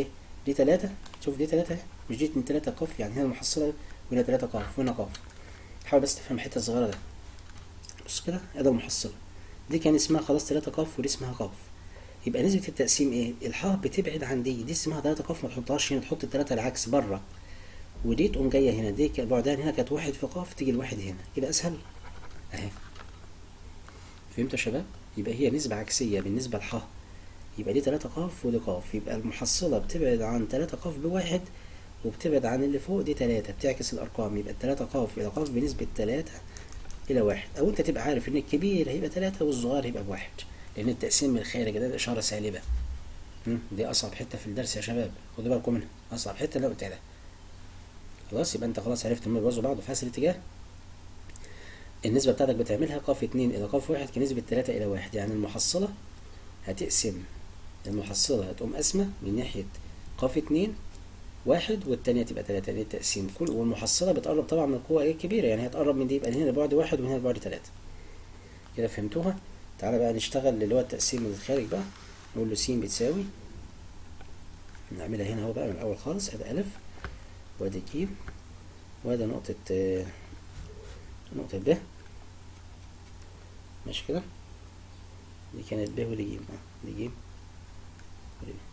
دي تلاتة شوف دي تلاتة اهي مش دي تلاتة قاف يعني هنا المحصلة وهنا تلاتة قاف وهنا قاف حاول بس تفهم الحتة الصغيرة ده بص كده ادي المحصلة دي كان اسمها خلاص تلاتة قاف ودي اسمها قاف يبقى نسبة التقسيم ايه؟ الحاء بتبعد عن دي دي اسمها تلاتة قاف ما تحطهاش هنا تحط التلاتة العكس بره ودي تقوم جاية هنا دي ك- بعدها هنا كانت واحد في قاف تيجي الواحد هنا كده اسهل اهي فهمت يا شباب؟ يبقى هي نسبة عكسية بالنسبة لحاء يبقى دي تلاتة قاف ودي قاف يبقى المحصلة بتبعد عن تلاتة قاف بواحد وبتبعد عن اللي فوق دي تلاتة بتعكس الأرقام يبقى التلاتة قاف إلى قاف بنسبة تلاتة إلى واحد أو أنت تبقى عارف إن الكبير هيبقى تلاتة والصغير هيبقى بواحد لأن التقسيم من الخارج ده, ده إشارة سالبة مم، دي أصعب حتة في الدرس يا شباب خدوا بالكم منها أصعب حتة اللي أنا قلتها ده خلاص يبقى أنت خلاص عرفت إنهم بيوازوا بعض في نفس الاتجاه النسبة بتاعتك بتعملها قاف اتنين إلى قاف واحد كنسبة تلاتة إلى واحد يعني المحصلة هتقسم المحصلة هتقوم قاسمة من ناحية قاف اتنين واحد والتانية تبقى تلاتة دي التقسيم كل والمحصلة بتقرب طبعا من القوة ايه كبيرة يعني هتقرب من دي يبقى هنا بعد واحد وهنا بعد تلاتة كده فهمتوها تعالى بقى نشتغل اللي هو التقسيم من الخارج بقى نقول له س بتساوي نعملها هنا اهو بقى من الأول خالص ادي ألف وادي ج وادي نقطة آه، نقطة ب ماشي كده دي كانت ب ودي ج اه دي ج ودي ب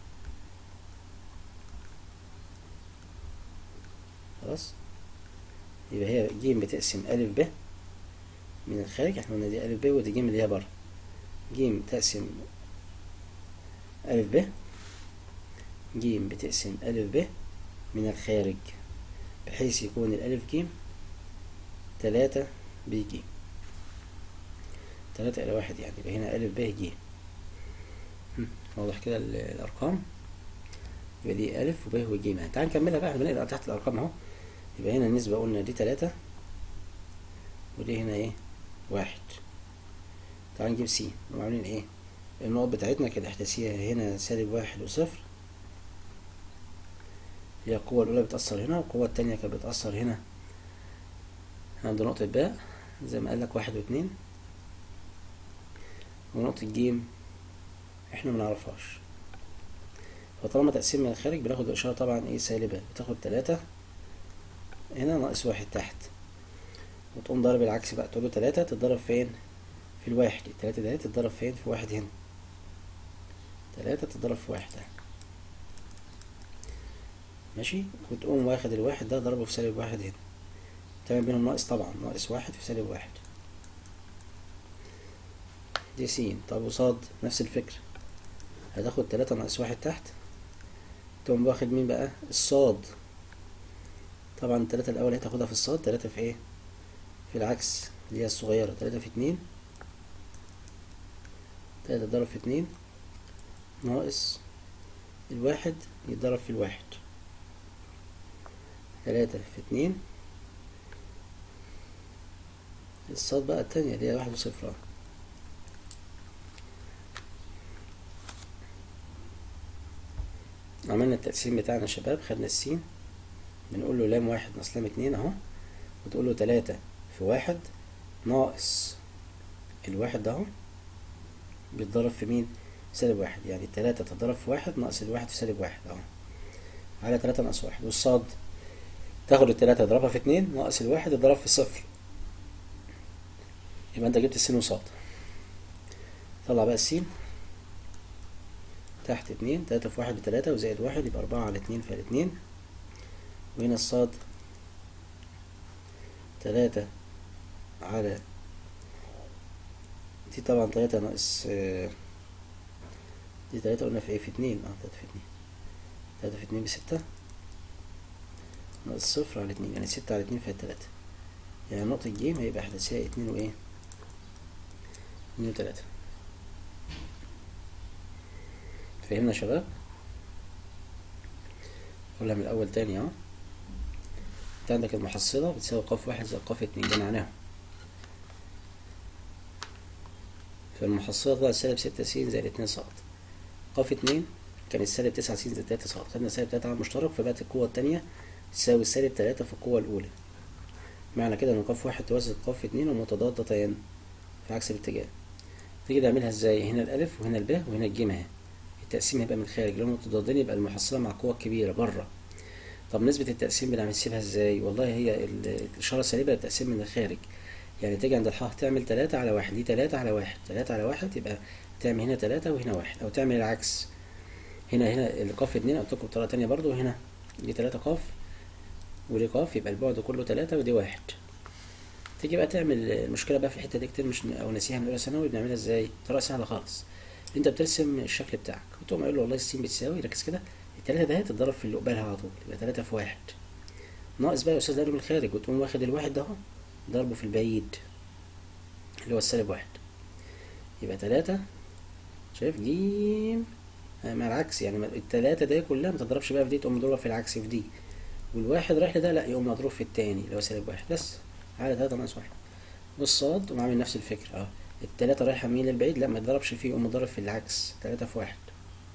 خلاص يبقى هي ج بتقسم ألف ب من الخارج احنا قلنا دي ألف ب ودي ج اللي هي بره ج تقسم ألف ب ج بتقسم ألف ب من الخارج بحيث يكون الألف ج تلاتة ب ج تلاتة إلى واحد يعني يبقى هنا ألف ب ج هم، واضح كده ال- الأرقام يبقى دي ألف وب وج يعني تعال نكملها بقى احنا بنقرا تحت الأرقام أهو يبقى هنا النسبة قلنا دي تلاتة ودي هنا إيه واحد تعال نجيب س نقوم عاملين إيه النقط بتاعتنا كده احداثية هنا سالب واحد وصفر هي القوة الأولى بتأثر هنا والقوة التانية كانت بتأثر هنا عند نقطة باء زي ما قالك واحد واتنين ونقطة جيم احنا منعرفهاش فطالما تقسيم من الخارج بناخد الإشارة طبعا ايه سالبة بتاخد تلاتة هنا ناقص واحد تحت وتقوم ضارب العكس بقى تقول له تلاتة تتضرب فين في الواحد التلاتة ده تتضرب فين في واحد هنا تلاتة تتضرب في واحد ده ماشي وتقوم واخد الواحد ده ضربه في سالب واحد هنا تعمل بينهم ناقص طبعا ناقص واحد في سالب واحد دي س طب وصاد نفس الفكرة هتاخد تلاتة ناقص واحد تحت تقوم واخد مين بقى الصاد طبعا التلاتة الأول هتاخدها في الصاد تلاتة في ايه في العكس اللي هي الصغيرة تلاتة في اتنين تلاتة تضرب في اتنين ناقص الواحد يتضرب في الواحد تلاتة في اتنين الصاد بقى التانية اللي هي واحد وصفر اه. عملنا التقسيم بتاعنا يا شباب خدنا السين بنقول له لام واحد ناقص لام اتنين اهو وتقول له تلاتة في واحد ناقص الواحد ده اهو بيتضرب في مين؟ سالب واحد يعني التلاتة تتضرب في واحد ناقص الواحد في سالب واحد اهو على تلاتة ناقص واحد والصاد تاخد التلاتة تضربها في اتنين ناقص الواحد تضرب في صفر يبقى انت جبت السين وصاد طلع بقى السين تحت اتنين تلاتة في واحد بتلاتة وزائد واحد يبقى أربعة على اتنين في الاتنين وهنا الصاد تلاتة على دي طبعا تلاتة ناقص آه، دي تلاتة قلنا في ايه في اتنين اه تلاتة في اتنين تلاتة في اتنين بستة ناقص صفر على اتنين يعني ستة على اتنين فيها تلاتة يعني نقطة جيم هيبقى احداثية اتنين وايه اتنين وتلاتة فهمنا يا شباب قولها من الأول تاني اهو انت عندك المحصلة بتساوي قاف واحد زائد قاف اتنين ده معناها فالمحصلة طلعت سالب ستة س زائد اتنين ص قاف اتنين كانت سالب تسعة س زائد تلاتة ص خدنا سالب تلاتة على المشترك فبقت القوة التانية تساوي سالب تلاتة في القوة الأولى معنى كده إن قاف واحد توازي قاف اتنين ومتضادتين في عكس الاتجاه تيجي نعملها ازاي هنا الألف وهنا الب وهنا الجيم اهي التقسيم هيبقى من الخارج لو متضادين يبقى المحصلة مع القوة الكبيرة بره طب نسبة التقسيم بنحسبها ازاي والله هي ال- الإشارة السالبة للتقسيم من الخارج يعني تيجي عند الحاء تعمل تلاتة على واحد دي تلاتة على واحد تلاتة على واحد يبقى تعمل هنا تلاتة وهنا واحد أو تعمل العكس هنا هنا القاف اتنين قلت لكم بطريقة تانية برضو هنا دي تلاتة قاف ودي قاف يبقى البعد كله تلاتة ودي واحد تيجي بقى تعمل المشكلة بقى في الحتة دي كتير مش أو ناسيها من أولى ثانوي بنعملها ازاي؟ طريقة سهلة خالص أنت بترسم الشكل بتاعك وتقوم قايل له والله السين بتساوي ركز كده التلاتة ده تتضرب في اللي قبالها على طول يبقى تلاتة في واحد ناقص بقى يا أستاذ ده من الخارج وتقوم واخد الواحد ده أهو ضربه في البعيد اللي هو السالب واحد يبقى تلاتة شايف جيم آه، مع العكس يعني ما- التلاتة دي كلها ما تضربش بقى في دي تقوم مضروبة في العكس في دي والواحد رايح لده لا يقوم مضروب في التاني اللي هو سالب واحد بس على تلاتة ناقص واحد والصاد تقوم عامل نفس الفكرة اه التلاتة رايحة مين للبعيد لا ما تضربش فيه يقوم مضرب في العكس تلاتة في واحد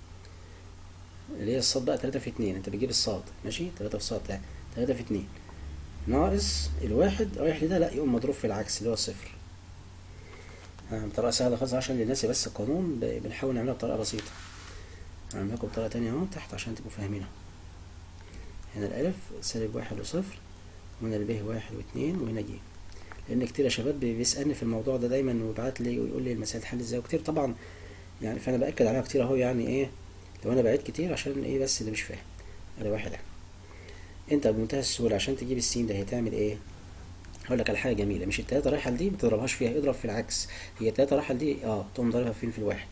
اللي هي الصاد بقى تلاتة في اتنين انت بتجيب الصاد ماشي تلاتة في صاد لا تلاتة في اتنين ناقص الواحد رايح لده لا يقوم مضروب في العكس اللي هو الصفر آه، بطريقة سهلة خالص عشان اللي ناسي بس القانون ب- بنحاول نعملها بطريقة بسيطة هعمل لكم بطريقة تانية اهو تحت عشان تبقوا فاهمينها هنا الألف سالب واحد وصفر وهنا الب واحد واتنين وهنا ج لأن كتير يا شباب بي- بيسألني في الموضوع ده دايما ويبعت لي ويقول لي المسائل تحل ازاي وكتير طبعا يعني فأنا بأكد عليها كتير أهو يعني إيه لو أنا بعيد كتير عشان إيه بس اللي مش فاهم أنا واحد أهو أنت بمنتهى السهولة عشان تجيب السين ده هتعمل إيه؟ هقول لك على حاجة جميلة مش التلاتة رايحة لدي ما تضربهاش فيها اضرب في العكس هي التلاتة رايحة لدي اه تقوم ضاربها فين في الواحد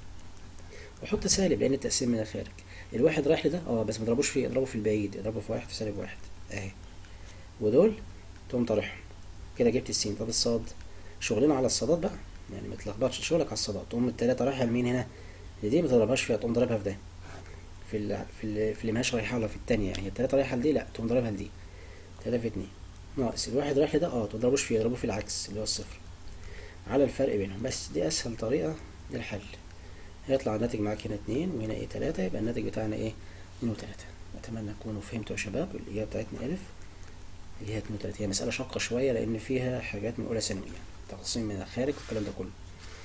وحط سالب لأن التقسيم من الخارج الواحد رايح لده اه بس ما تضربوش فيه اضربه في البعيد اضربه في واحد في سالب واحد اهي ودول تقوم طارحهم كده جبت السين طب الصاد شغلنا على الصادات بقى يعني ما تلخبطش شغلك على الصادات تقوم التلاتة رايحة لمين هنا لدي ما تضربهاش فيها تقوم ضاربها في ده في ال في ال في اللي ماهيش رايحة ولا في التانية يعني التلاتة رايحة لدي لا تقوم ضاربها لدي تلاتة في اتنين ناقص الواحد رايح لده اه تضربوش فيه اضربوه في العكس اللي هو الصفر على الفرق بينهم بس دي اسهل طريقة للحل هيطلع الناتج معاك هنا اتنين وهنا ايه تلاتة يبقى الناتج بتاعنا ايه اتنين وتلاتة اتمنى تكونوا فهمتوا يا شباب الاجابة بتاعتنا الف اللي هي اتنين وتلاتة هي مسألة شاقة شوية لان فيها حاجات من اولى ثانوي يعني تقسيم من الخارج والكلام ده كله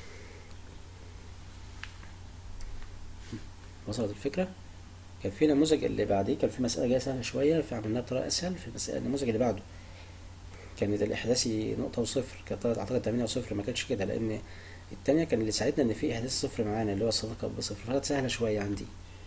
وصلت الفكرة كان في نموذج اللي بعديه كان في مسألة جاية سهلة شوية فعملناها بطريقة أسهل في المسألة النموذج اللي بعده كانت الإحداثي نقطة وصفر كانت أعتقد تمانية وصفر ما كانتش كده لأن التانية كان اللي ساعدنا إن في إحداث صفر معانا اللي هو الصداقة بصفر فكانت سهلة شوية عندي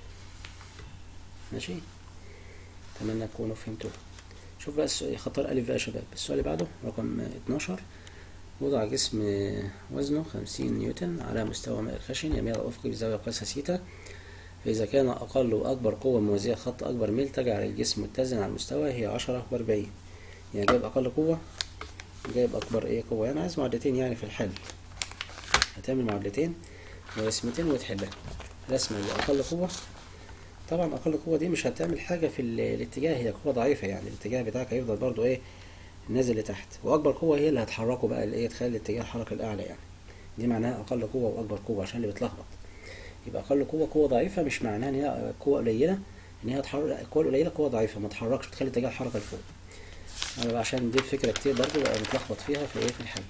ماشي أتمنى تكونوا فهمتوا شوف بقى السؤال خطر ألف بقى يا شباب السؤال اللي بعده رقم 12 وضع جسم وزنه 50 نيوتن على مستوى ماء الخشن يميل الأفقي بزاوية قياسها سيتا فإذا كان أقل وأكبر قوة موازية خط أكبر ميل تجعل الجسم متزن على المستوى هي عشرة وأربعين يعني جايب أقل قوة جايب أكبر إيه قوة يعني عايز معادلتين يعني في الحل هتعمل معادلتين ورسمتين وتحلها رسمة لأقل قوة طبعا أقل قوة دي مش هتعمل حاجة في ال- الاتجاه هي قوة ضعيفة يعني الاتجاه بتاعك هيفضل برضو إيه نازل لتحت وأكبر قوة هي اللي هتحركه بقى اللي إيه تخلي الاتجاه الحركة الأعلى يعني دي معناها أقل قوة وأكبر قوة عشان اللي بتلخبط يبقى اقل قوه قوه ضعيفه مش معناها ان هي قوه قليله ان هي تحرك لا، القوه القليله قوه ضعيفه ما تحركش بتخلي اتجاه الحركه لفوق أنا عشان دي الفكره كتير برضه بقى متلخبط فيها في ايه في الحل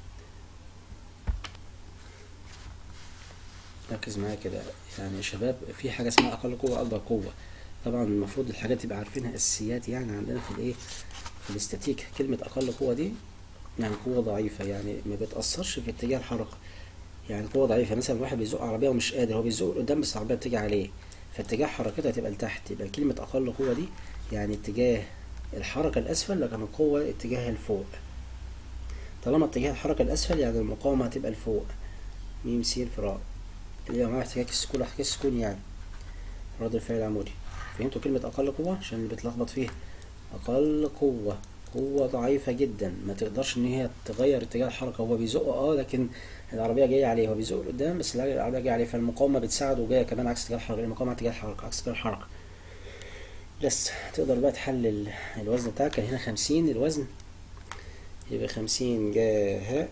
ركز معايا كده يعني يا شباب في حاجه اسمها اقل قوه اكبر قوه طبعا المفروض الحاجات تبقى عارفينها اساسيات يعني عندنا في الايه في الاستاتيك كلمه اقل قوه دي يعني قوه ضعيفه يعني ما بتاثرش في اتجاه الحركه يعني قوة ضعيفة مثلا واحد بيزق عربية ومش قادر هو بيزق قدام بس العربية بتيجي عليه فاتجاه حركتها تبقى لتحت يبقى كلمة أقل قوة دي يعني اتجاه الحركة الأسفل لكن القوة اتجاهها لفوق طالما اتجاه الحركة الأسفل يعني المقاومة هتبقى لفوق ميم سين فراء اللي هو معناها احتكاك السكون احتكاك السكون يعني رد الفعل العمودي فهمتوا كلمة أقل قوة عشان اللي بيتلخبط فيها أقل قوة قوة ضعيفة جدا ما تقدرش إن هي تغير اتجاه الحركة هو بيزق اه لكن العربية جاية عليه هو بيزق لقدام بس العربية جاية عليه فالمقاومة بتساعده وجاية كمان عكس اتجاه الحركة المقاومة اتجاه الحركة عكس اتجاه الحركة بس تقدر بقى تحلل الوزن بتاعك كان هنا خمسين الوزن يبقى خمسين جاء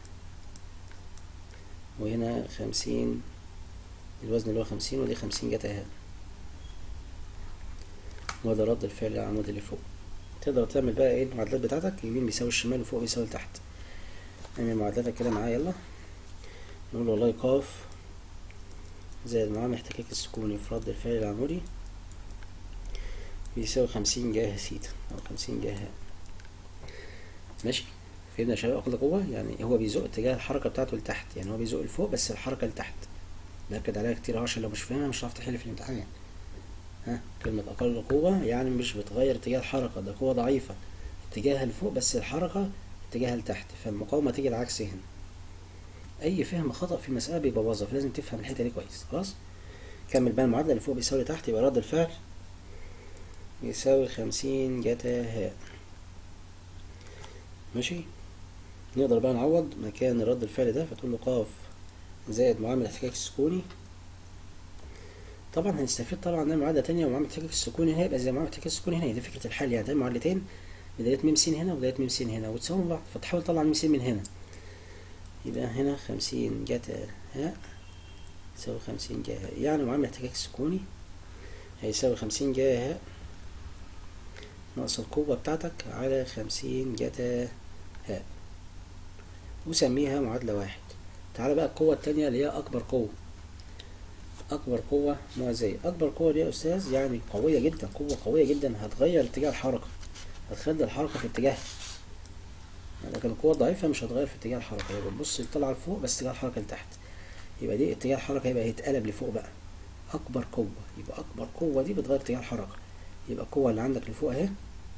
وهنا خمسين الوزن اللي هو خمسين ودي خمسين جت اهي وده رد الفعل العمود اللي فوق تقدر تعمل بقى ايه المعادلات بتاعتك يمين بيساوي الشمال وفوق بيساوي تحت اعمل معادلاتك كده معايا يلا نقول والله قاف زائد معامل الاحتكاك السكوني في رد الفعل العمودي بيساوي خمسين جاه سيتا أو خمسين جاه ماشي فهمنا يا شباب أخد قوة يعني هو بيزق اتجاه الحركة بتاعته لتحت يعني هو بيزق لفوق بس الحركة لتحت بأكد عليها كتير أهو عشان لو مش فاهمها مش هتعرف تحل في الامتحان ها كلمة أقل قوة يعني مش بتغير اتجاه الحركة ده قوة ضعيفة اتجاهها لفوق بس الحركة اتجاهها لتحت فالمقاومة تيجي العكس هنا أي فهم خطأ في المسألة بيبوظها فلازم تفهم الحتة دي كويس خلاص كمل بقى المعادلة اللي فوق بيساوي تحت يبقى رد الفعل يساوي خمسين جتا هاء ماشي نقدر بقى نعوض مكان رد الفعل ده فتقول له قاف زائد معامل الاحتكاك السكوني طبعا هنستفيد طبعا من معادلة تانية ومعامل الاحتكاك السكوني هنا يبقى زي معامل الاحتكاك السكوني هنا دي فكرة الحل يعني ده معادلتين بداية ميم س هنا وبداية ميم س هنا وتساوي بعض فتحاول تطلع ميم س من هنا يبقى هنا خمسين جتا هاء يساوي خمسين جا هاء يعني معامل الاحتكاك السكوني هيساوي خمسين جا هاء ناقص القوة بتاعتك على خمسين جتا هاء وسميها معادلة واحد تعالى بقى القوة التانية اللي هي أكبر قوة أكبر قوة موازية أكبر قوة دي يا أستاذ يعني قوية جدا قوة قوية جدا هتغير اتجاه الحركة هتخلي الحركة في اتجاه لكن القوة الضعيفة مش هتغير في اتجاه الحركة يبقى بتبص طالعة لفوق بس اتجاه الحركة لتحت يبقى دي اتجاه الحركة يبقى هيتقلب لفوق بقى أكبر قوة يبقى أكبر قوة دي بتغير اتجاه الحركة يبقى القوة اللي عندك لفوق أهي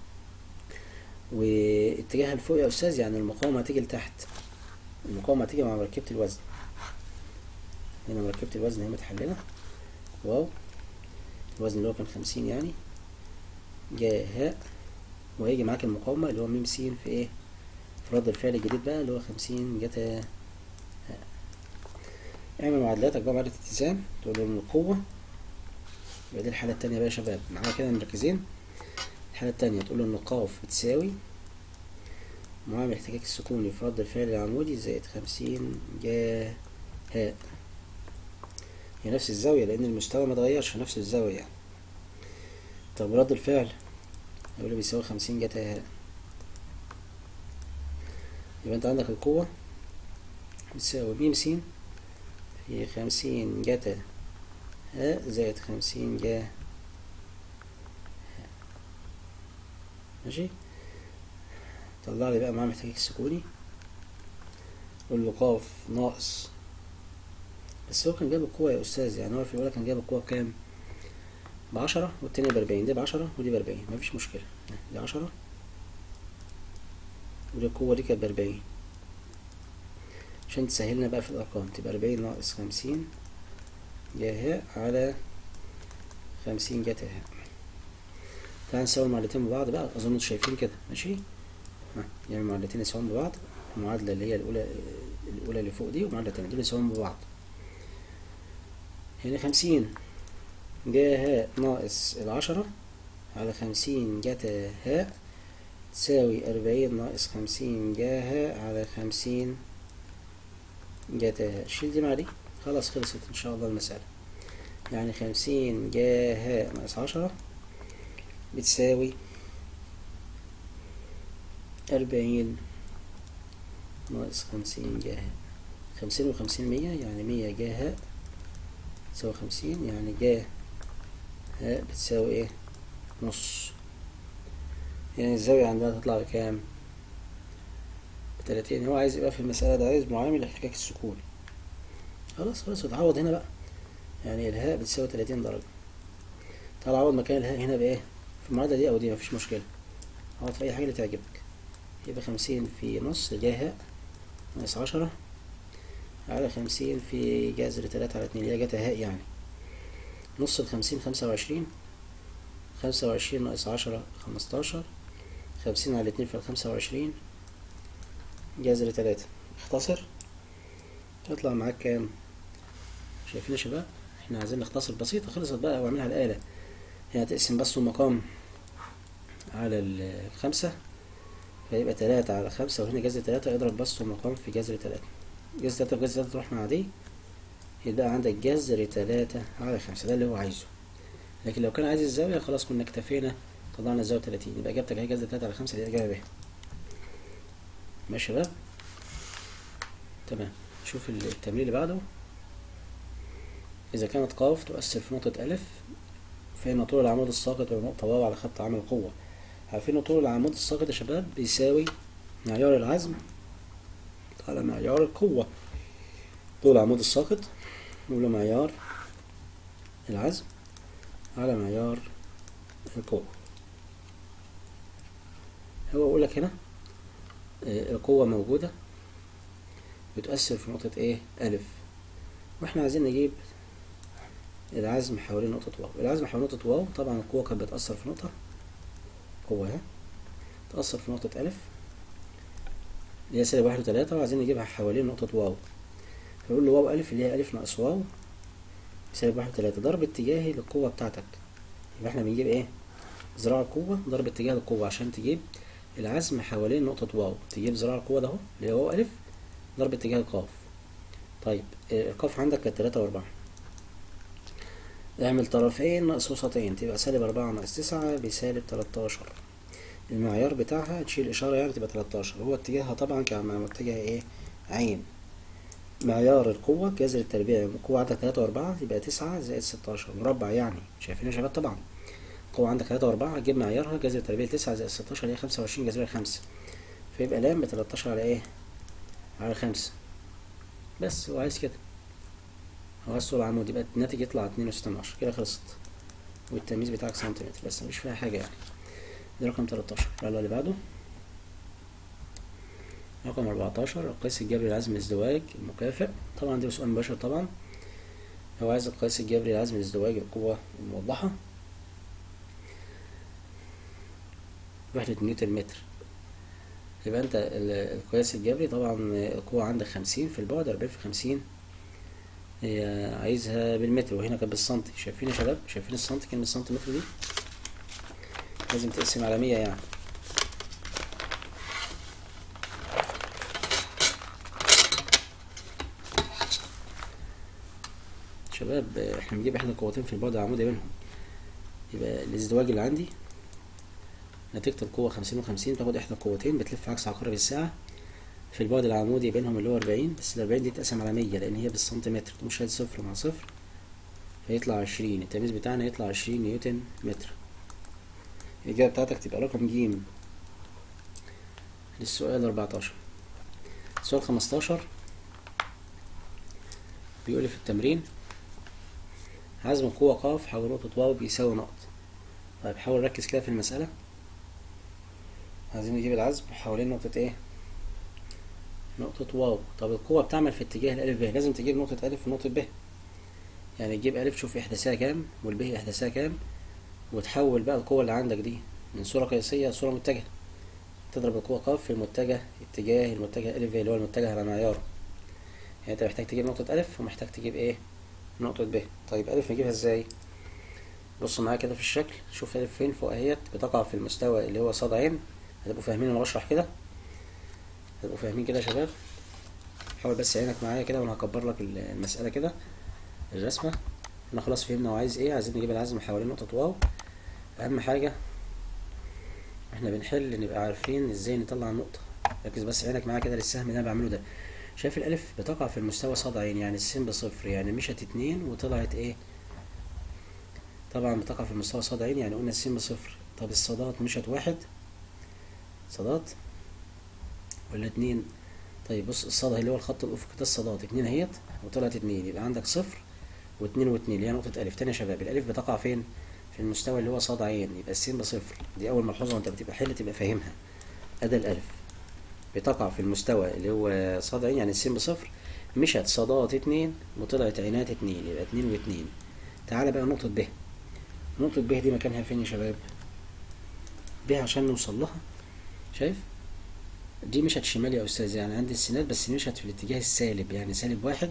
واتجاهها لفوق يا أستاذ يعني المقاومة هتيجي لتحت المقاومة هتيجي مع مركبة الوزن هنا مركبة الوزن هي متحللة واو الوزن اللي هو كان خمسين يعني جاء هاء وهيجي معاك المقاومة اللي هو ميم س في ايه في رد الفعل الجديد بقى اللي هو خمسين جتا هاء اعمل معادلاتك بقى معادلة اتزان تقول له ان القوة يبقى دي الحالة التانية بقى يا شباب معايا كده مركزين الحالة التانية تقول له ان قاف بتساوي معامل الاحتكاك السكوني في رد الفعل العمودي زائد خمسين جا هاء هي نفس الزاوية لأن المستوى متغيرش نفس الزاوية يعني طب رد الفعل يقول لي بيساوي خمسين جتا هاء يبقى انت عندك القوة بتساوي ميم س في خمسين جتا هاء زائد خمسين جا هاء ماشي طلع لي بقى معاه محتاج السكوني قول له قاف ناقص بس هو كان جايب القوة يا أستاذ يعني هو في الأولى كان جايب القوة بكام؟ بعشرة والتانية بأربعين دي بعشرة ودي بأربعين مفيش مشكلة دي عشرة ودي القوة دي كانت بأربعين عشان تسهلنا بقى في الأرقام تبقى أربعين ناقص خمسين جاهاء على خمسين جتا هاء تعال نساوي المعادلتين ببعض بقى أظن انتوا شايفين كده ماشي ها يعني المعادلتين يساوون ببعض المعادلة اللي هي الأولى الأولى اللي فوق دي والمعادلة التانية دول يساوون ببعض هنا خمسين جا هاء ناقص العشرة على خمسين جتا هاء تساوي أربعين ناقص خمسين جا هاء على خمسين جتا هاء شيل دي مع دي خلاص خلصت إن شاء الله المسألة يعني خمسين جا هاء ناقص عشرة بتساوي أربعين ناقص خمسين جا هاء خمسين وخمسين مية يعني مية جا هاء تساوي خمسين يعني جا هاء بتساوي ايه نص يعني الزاوية عندنا تطلع بكام بتلاتين هو عايز يبقى في المسألة ده عايز معامل الاحتكاك السكوني خلاص خلاص وتعوض هنا بقى يعني الهاء بتساوي تلاتين درجة تعال عوض مكان الهاء هنا بإيه في المعادلة دي أو دي مفيش مشكلة عوض في أي حاجة اللي تعجبك يبقى خمسين في نص جا هاء ناقص عشرة على خمسين في جذر تلاتة على اتنين اللي هي جتا هاء يعني نص الخمسين خمسة وعشرين خمسة وعشرين ناقص عشرة خمستاشر خمسين على اتنين في الخمسة وعشرين جذر تلاتة اختصر يطلع معاك كام شايفين يا شباب احنا عايزين نختصر بسيطة خلصت بقى واعملها الآلة هي هتقسم بس المقام على الخمسة فيبقى تلاتة على خمسة وهنا جذر تلاتة اضرب بس المقام في جذر تلاتة جذر تلاتة في جذر تلاتة تروح مع دي يبقى عندك جذر تلاتة على خمسة ده اللي هو عايزه لكن لو كان عايز الزاوية خلاص كنا اكتفينا طلعنا الزاوية تلاتين يبقى إجابتك اهي جذر تلاتة على خمسة دي الإجابة ب ماشي يا شباب تمام شوف التمرين اللي بعده إذا كانت قاف تؤثر في نقطة ألف فإن طول العمود الساقط ونقطة واو على خط عامل قوة عارفين إن طول العمود الساقط يا شباب بيساوي معيار العزم على معيار القوة طول العمود الساقط نقول معيار العزم على معيار القوة هو يقول لك هنا آه، القوة موجودة بتؤثر في نقطة ايه ألف واحنا عايزين نجيب العزم حوالين نقطة واو العزم حوالين نقطة واو طبعا القوة كانت بتأثر في نقطة قوة اهي تأثر في نقطة ألف اللي هي سالب واحد وتلاتة وعايزين نجيبها حوالين نقطة واو فنقول له واو ألف اللي هي ألف ناقص واو سالب واحد وتلاتة ضرب اتجاهي للقوة بتاعتك يبقى احنا بنجيب ايه ذراع القوة ضرب اتجاه القوة عشان تجيب العزم حوالين نقطة واو تجيب ذراع القوة ده اهو اللي هو واو ألف ضرب اتجاه القاف طيب آه، القاف عندك كانت تلاتة وأربعة اعمل طرفين ناقص وسطين تبقى سالب أربعة ناقص تسعة بسالب تلاتاشر المعيار بتاعها تشيل إشارة يعني تبقى تلاتاشر هو اتجاهها طبعا كان متجه ايه عين معيار القوة جذر التربيع القوة عندك تلاتة وأربعة يبقى تسعة زائد ستاشر مربع يعني شايفين يا شباب طبعا القوة عندك تلاتة وأربعة هتجيب معيارها جذر التربيع تسعة زائد ستاشر اللي هي خمسة وعشرين جذرها خمسة فيبقى لام بتلاتاشر على ايه على خمسة بس هو عايز كده هو عايز طول عمود يبقى الناتج يطلع اتنين وستة من عشرة كده خلصت والتمييز بتاعك سنتيمتر بس مش فيها حاجة يعني ده رقم تلاتاشر يلا اللي بعده رقم أربعتاشر القياس الجبري لعزم الازدواج المكافئ طبعا ده سؤال مباشر طبعا هو عايز القياس الجبري لعزم الازدواج القوة الموضحة وحدة نيوتن متر يبقى انت ال- القياس الجبري طبعا القوة عندك خمسين في البعد أربعين في خمسين هي عايزها بالمتر وهنا كانت بالسنتي شايفين يا شباب شايفين السنتي كلمة السنتيمتر دي لازم تقسم على مية يعني شباب احنا بنجيب احنا قوتين في البعد العمودي بينهم يبقى الازدواج اللي عندي نتيجة القوة خمسين وخمسين تاخد احدى القوتين بتلف عكس عقارب الساعة في البعد العمودي بينهم اللي هو أربعين بس الأربعين دي تقسم على مية لأن هي بالسنتيمتر تقوم شايل صفر مع صفر فيطلع عشرين التمييز بتاعنا يطلع عشرين نيوتن متر الإجابة بتاعتك تبقى رقم جيم للسؤال أربعتاشر سؤال خمستاشر بيقول في التمرين عزم قوة قاف حول نقطة واو بيساوي نقط طيب حاول ركز كده في المسألة عايزين نجيب العزم حوالين نقطة ايه نقطة واو طب القوة بتعمل في اتجاه الألف ب لازم تجيب نقطة ألف ونقطة ب يعني تجيب ألف شوف إحداثها كام والب إحداثها كام وتحول بقى القوة اللي عندك دي من صورة قياسية لصورة متجهة تضرب القوة قاف في المتجه اتجاه المتجه ألف ب اللي هو المتجه على معياره يعني انت محتاج تجيب نقطة ألف ومحتاج تجيب ايه نقطة ب طيب ألف نجيبها ازاي بص معايا كده في الشكل شوف ألف فين فوق اهيت بتقع في المستوى اللي هو صاد عين هتبقوا فاهمين انا بشرح كده هتبقوا فاهمين كده يا شباب حاول بس عينك معايا كده وانا هكبر لك ال- المسألة كده الرسمة احنا خلاص فهمنا هو عايز ايه عايزين نجيب العزم حوالين نقطة واو أهم حاجة احنا بنحل نبقى عارفين ازاي نطلع النقطة ركز بس عينك معايا كده للسهم اللي انا بعمله ده شايف الألف بتقع في المستوى صاد عين يعني السين بصفر يعني مشت اتنين وطلعت ايه طبعا بتقع في المستوى صاد عين يعني قلنا السين بصفر طب الصادات مشت واحد صادات ولا اتنين طيب بص الصاد اللي هو الخط الأفقي ده الصادات اتنين اهيت وطلعت اتنين يبقى عندك صفر واتنين واتنين اللي هي نقطة ألف تاني يا شباب الألف بتقع فين؟ في المستوى اللي هو صاد عين يبقى السين بصفر دي أول ملحوظة وأنت بتبقى حل تبقى فاهمها أدا الألف بتقع في المستوى اللي هو صاد عين يعني السين بصفر مشت صادات اتنين وطلعت عينات اتنين يبقى اتنين واتنين تعالى بقى نقطة ب نقطة ب دي مكانها فين يا شباب؟ ب عشان نوصل لها شايف؟ دي مشت شمال يا أستاذ يعني عندي السينات بس مشت في الاتجاه السالب يعني سالب واحد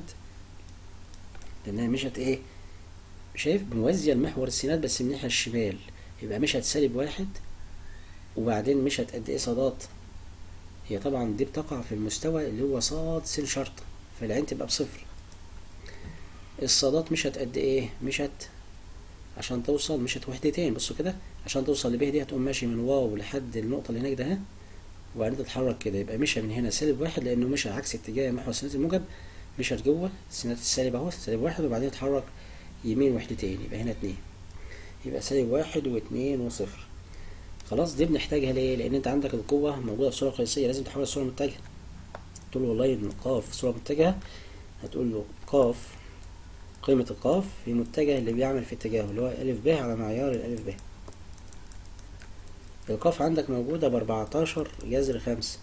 لأنها مشت إيه؟ شايف موازية لمحور السينات بس من الناحية الشمال يبقى مشت سالب واحد وبعدين مشت قد إيه صادات؟ هي طبعا دي بتقع في المستوى اللي هو صاد س شرطة فالعين تبقى بصفر الصادات مشت قد ايه مشت عشان توصل مشت وحدتين بصوا كده عشان توصل لب دي هتقوم ماشي من واو لحد النقطة اللي هناك ده اهي وبعدين تتحرك كده يبقى مشى من هنا سالب واحد لأنه مشى عكس اتجاه محور السينات الموجب مشت جوه السينات السالب اهو سالب واحد وبعدين اتحرك يمين وحدتين يبقى هنا اتنين يبقى سالب واحد واتنين وصفر خلاص دي بنحتاجها ليه لان انت عندك القوة موجودة في صورة قياسية لازم تحولها لصورة متجهة تقول له والله ان قاف في صورة متجهة هتقول له قاف قيمة القاف في متجه اللي بيعمل في اتجاهه اللي هو ألف ب على معيار الألف ب القاف عندك موجودة بأربعتاشر جذر خمسة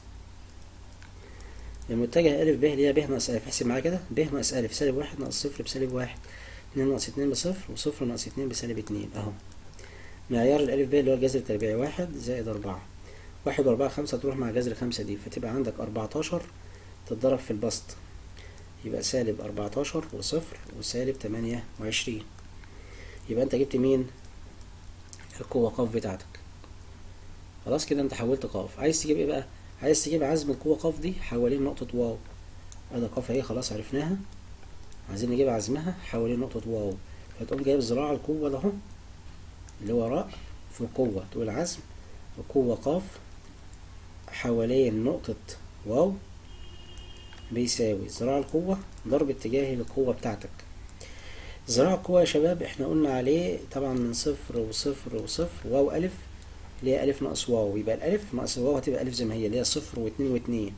المتجه ألف ب اللي هي ب ناقص ألف احسب معايا كده ب ناقص ألف سالب واحد ناقص صفر بسالب واحد اتنين ناقص اتنين بصفر وصفر ناقص اتنين بسالب اتنين أهو معيار الألف ب اللي هو الجذر التربيعي واحد زائد أربعة واحد وأربعة خمسة تروح مع جذر خمسة دي فتبقى عندك أربعتاشر تتضرب في البسط يبقى سالب أربعتاشر وصفر وسالب تمانية وعشرين يبقى أنت جبت مين؟ القوة قاف بتاعتك خلاص كده أنت حولت قاف عايز تجيب إيه بقى؟ عايز تجيب عزم القوة قاف دي حوالين نقطة واو أدا قاف أهي خلاص عرفناها عايزين نجيب عزمها حوالين نقطة واو فتقوم جايب ذراع القوة ده أهو اللي وراء في القوة تقول عزم القوة قاف حوالين نقطة واو بيساوي ذراع القوة ضرب اتجاهي للقوة بتاعتك ذراع القوة يا شباب احنا قلنا عليه طبعا من صفر وصفر وصفر واو ألف اللي هي ألف ناقص واو يبقى الألف ناقص واو هتبقى ألف زي ما هي اللي هي صفر واتنين واتنين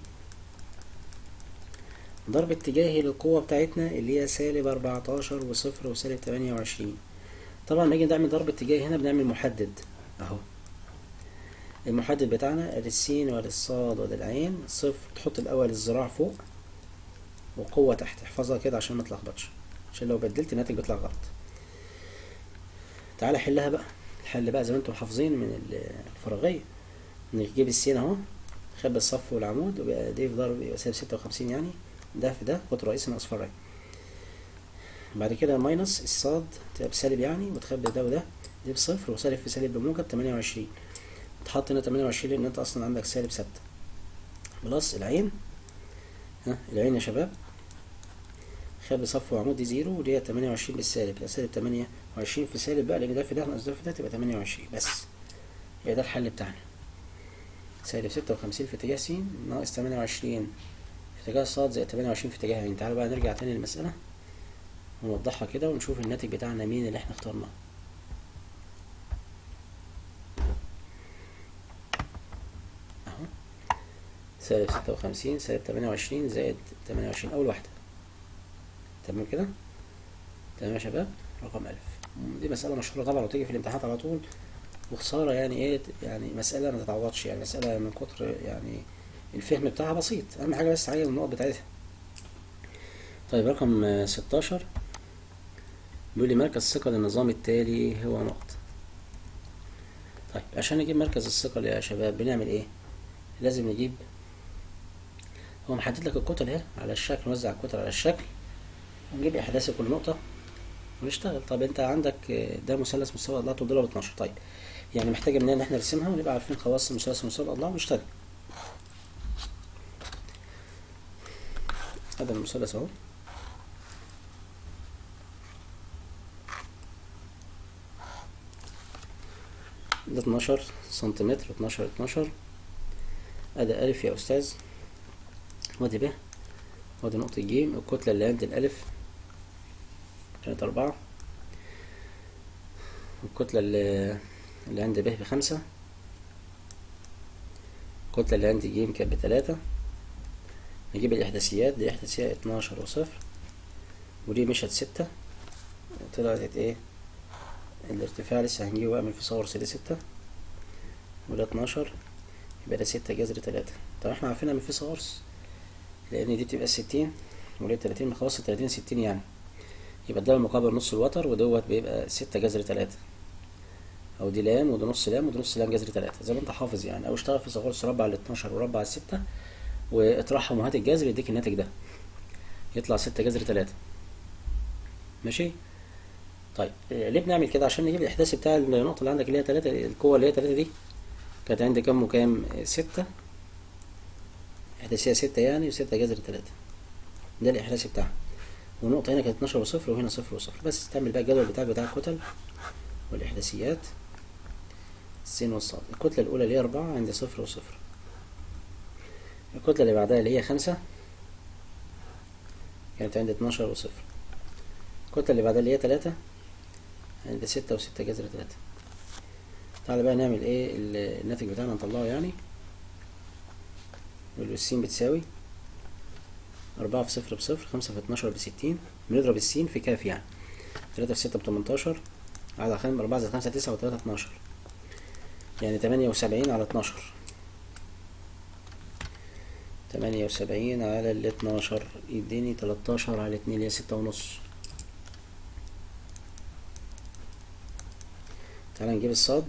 ضرب اتجاهي للقوة بتاعتنا اللي هي سالب أربعتاشر وصفر وسالب تمانية وعشرين طبعا لما نيجي نعمل ضرب اتجاهي هنا بنعمل محدد أهو المحدد بتاعنا ادي السين وادي الصاد وادي العين صفر تحط الأول الذراع فوق وقوة تحت احفظها كده عشان ما تلخبطش عشان لو بدلت الناتج بيطلع غلط تعالى حلها بقى الحل بقى زي ما انتم حافظين من الفراغية نجيب السين اهو خبي الصف والعمود وبقى دي في ضرب يبقى سالب ستة وخمسين يعني ده في ده قطر رئيسي ناقص فرعي بعد كده ماينس الصاد تبقى بسالب يعني وتخبي ده وده دي بصفر وسالب في سالب بموجب تمانية وعشرين تحط هنا تمانية وعشرين لأن أنت أصلا عندك سالب ستة بلس العين ها العين يا شباب خلي صف وعمود دي زيرو ودي تمانية وعشرين بالسالب يبقى سالب تمانية وعشرين في سالب بقى لأن ده في ده ناقص ده في ده تبقى تمانية وعشرين بس يبقى ده الحل بتاعنا سالب ستة وخمسين في اتجاه س ناقص تمانية وعشرين في اتجاه ص زائد تمانية وعشرين في اتجاه ع تعالوا بقى نرجع تاني للمسألة ونوضحها كده ونشوف الناتج بتاعنا مين اللي احنا اخترناه اهو سالب ستة وخمسين سالب تمانية وعشرين زائد تمانية وعشرين أول واحدة تمام كده تمام يا شباب رقم ألف دي مسألة مشهورة طبعا وتيجي في الامتحانات على طول وخسارة يعني ايه يعني مسألة ما تتعوضش يعني مسألة من كتر يعني الفهم بتاعها بسيط أهم حاجة بس تعين النقط بتاعتها طيب رقم ستاشر بيقول لي مركز ثقل النظام التالي هو نقط طيب عشان نجيب مركز الثقل يا شباب بنعمل ايه لازم نجيب هو محدد لك الكتل اهي على الشكل نوزع الكتل على الشكل ونجيب احداث كل نقطة ونشتغل طب انت عندك ده مثلث مستوى الاضلاع طول ضلع 12 طيب يعني محتاجة مننا ان احنا نرسمها ونبقى عارفين خواص مثلث مستوى الاضلاع ونشتغل هذا المثلث اهو ده 12 سنتيمتر 12 12 ادي الف يا استاذ وادي ب وادي نقطة ج الكتلة اللي عند الالف كانت أربعة الكتلة اللي, اللي عند ب بخمسة الكتلة اللي عند ج كانت بتلاتة نجيب الإحداثيات دي إحداثية اتناشر وصفر ودي مشت ستة طلعت ايه الارتفاع لسه هنجيبه بقى من فيثاغورس دي ستة وده اتناشر يبقى ده ستة جذر تلاتة طب احنا عارفينها من فيثاغورس لأن دي بتبقى ستين ودي تلاتين من خواص التلاتين ستين يعني يبقى ده المقابل نص الوتر ودوت بيبقى ستة جذر تلاتة أو دي لام وده نص لام وده نص لام جذر تلاتة زي ما أنت حافظ يعني أو اشتغل فيثاغورس ربع على اتناشر وربع على الستة واطرحهم وهات الجذر يديك الناتج ده يطلع ستة جذر تلاتة ماشي طيب ليه بنعمل كده عشان نجيب الإحداث بتاع النقطة اللي عندك اللي هي تلاتة القوة اللي هي تلاتة دي كانت عندي كام وكام ستة إحداثية ستة يعني وستة جذر تلاتة ده الإحداث بتاعها والنقطة هنا كانت اتناشر وصفر وهنا صفر وصفر بس تعمل بقى الجدول بتاعك بتاع الكتل والإحداثيات السين والصاد الكتلة الأولى اللي هي أربعة عندي صفر وصفر الكتلة اللي بعدها اللي هي خمسة كانت عندي اتناشر وصفر الكتلة اللي بعدها اللي هي تلاتة يعني ده ستة وستة جذر تلاتة تعالى بقى نعمل ايه ال- الناتج بتاعنا نطلعه يعني نقول له السين بتساوي أربعة في صفر بصفر خمسة في اتناشر بستين بنضرب السين في كاف يعني تلاتة في ستة بتمنتاشر على خم أربعة زائد خمسة تسعة وتلاتة اتناشر يعني تمانية وسبعين على اتناشر تمانية وسبعين على الاتناشر يديني تلاتاشر على اتنين اللي هي ستة ونص تعالى نجيب الصاد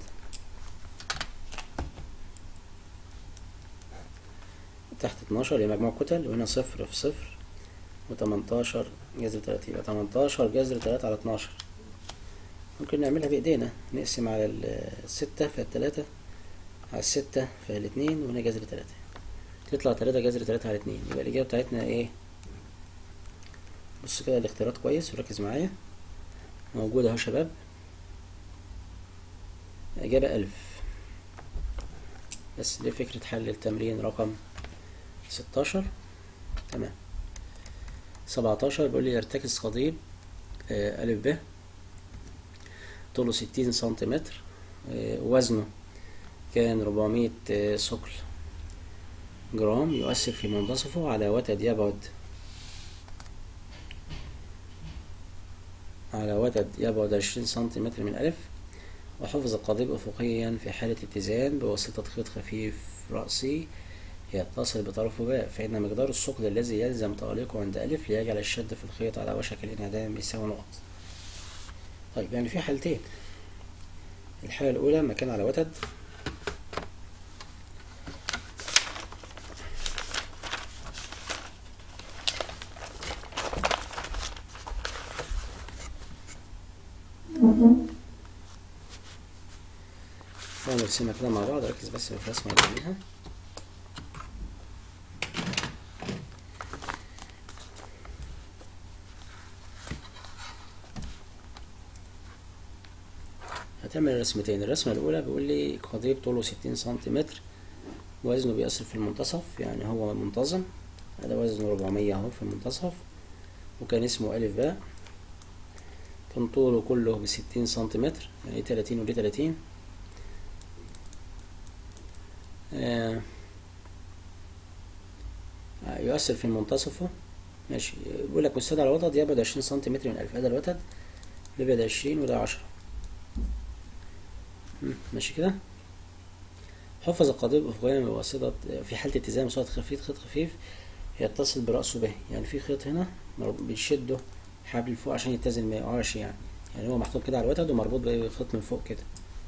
تحت اتناشر هي مجموع كتل وهنا صفر في صفر وتمنتاشر جذر تلاتة يبقى تمنتاشر جذر تلاتة على اتناشر ممكن نعملها بإيدينا نقسم على الستة في التلاتة على الستة في الاتنين وهنا جذر تلاتة تطلع تلاتة جذر تلاتة على اتنين يبقى الإجابة بتاعتنا ايه بص كده الاختيارات كويس وركز معايا موجودة اهو شباب إجابة ألف بس دي فكرة حل التمرين رقم ستاشر تمام سبعتاشر بيقول لي يرتكز قضيب آه، ألف ب طوله ستين سنتيمتر آه، وزنه كان ربعمية ثقل جرام يؤثر في منتصفه على وتد يبعد على وتد يبعد عشرين سنتيمتر من ألف وحفظ القضيب أفقيا في حالة اتزان بواسطة خيط خفيف رأسي يتصل بطرفه باء فإن مقدار الثقل الذي يلزم تعليقه عند ألف ليجعل الشد في الخيط على وشك الانعدام بيساوي نقط طيب يعني في حالتين الحالة الأولى مكان على وتد نرسمها كده مع بعض ركز بس في الرسمة اللي عاملها هتعمل رسمتين الرسمة الأولى بيقول لي قضيب طوله ستين سنتيمتر وزنه بيصل في المنتصف يعني هو منتظم هذا وزنه ربعمية اهو في المنتصف وكان اسمه ألف باء كان طوله كله بستين سنتيمتر يعني تلاتين ودي تلاتين آه، يؤثر في منتصفه ماشي بيقول لك مستدعى الوتد يبعد عشرين سنتيمتر من ألف هذا الوتد بيبعد عشرين وده عشرة مم، ماشي كده حفظ القضيب أفقيا بواسطة في حالة اتزان بواسطة خفيف خيط خفيف يتصل برأسه به يعني في خيط هنا مرب- بيشده حبل فوق عشان يتزن ما يقعش يعني يعني هو محطوط كده على الوتد ومربوط بخيط من فوق كده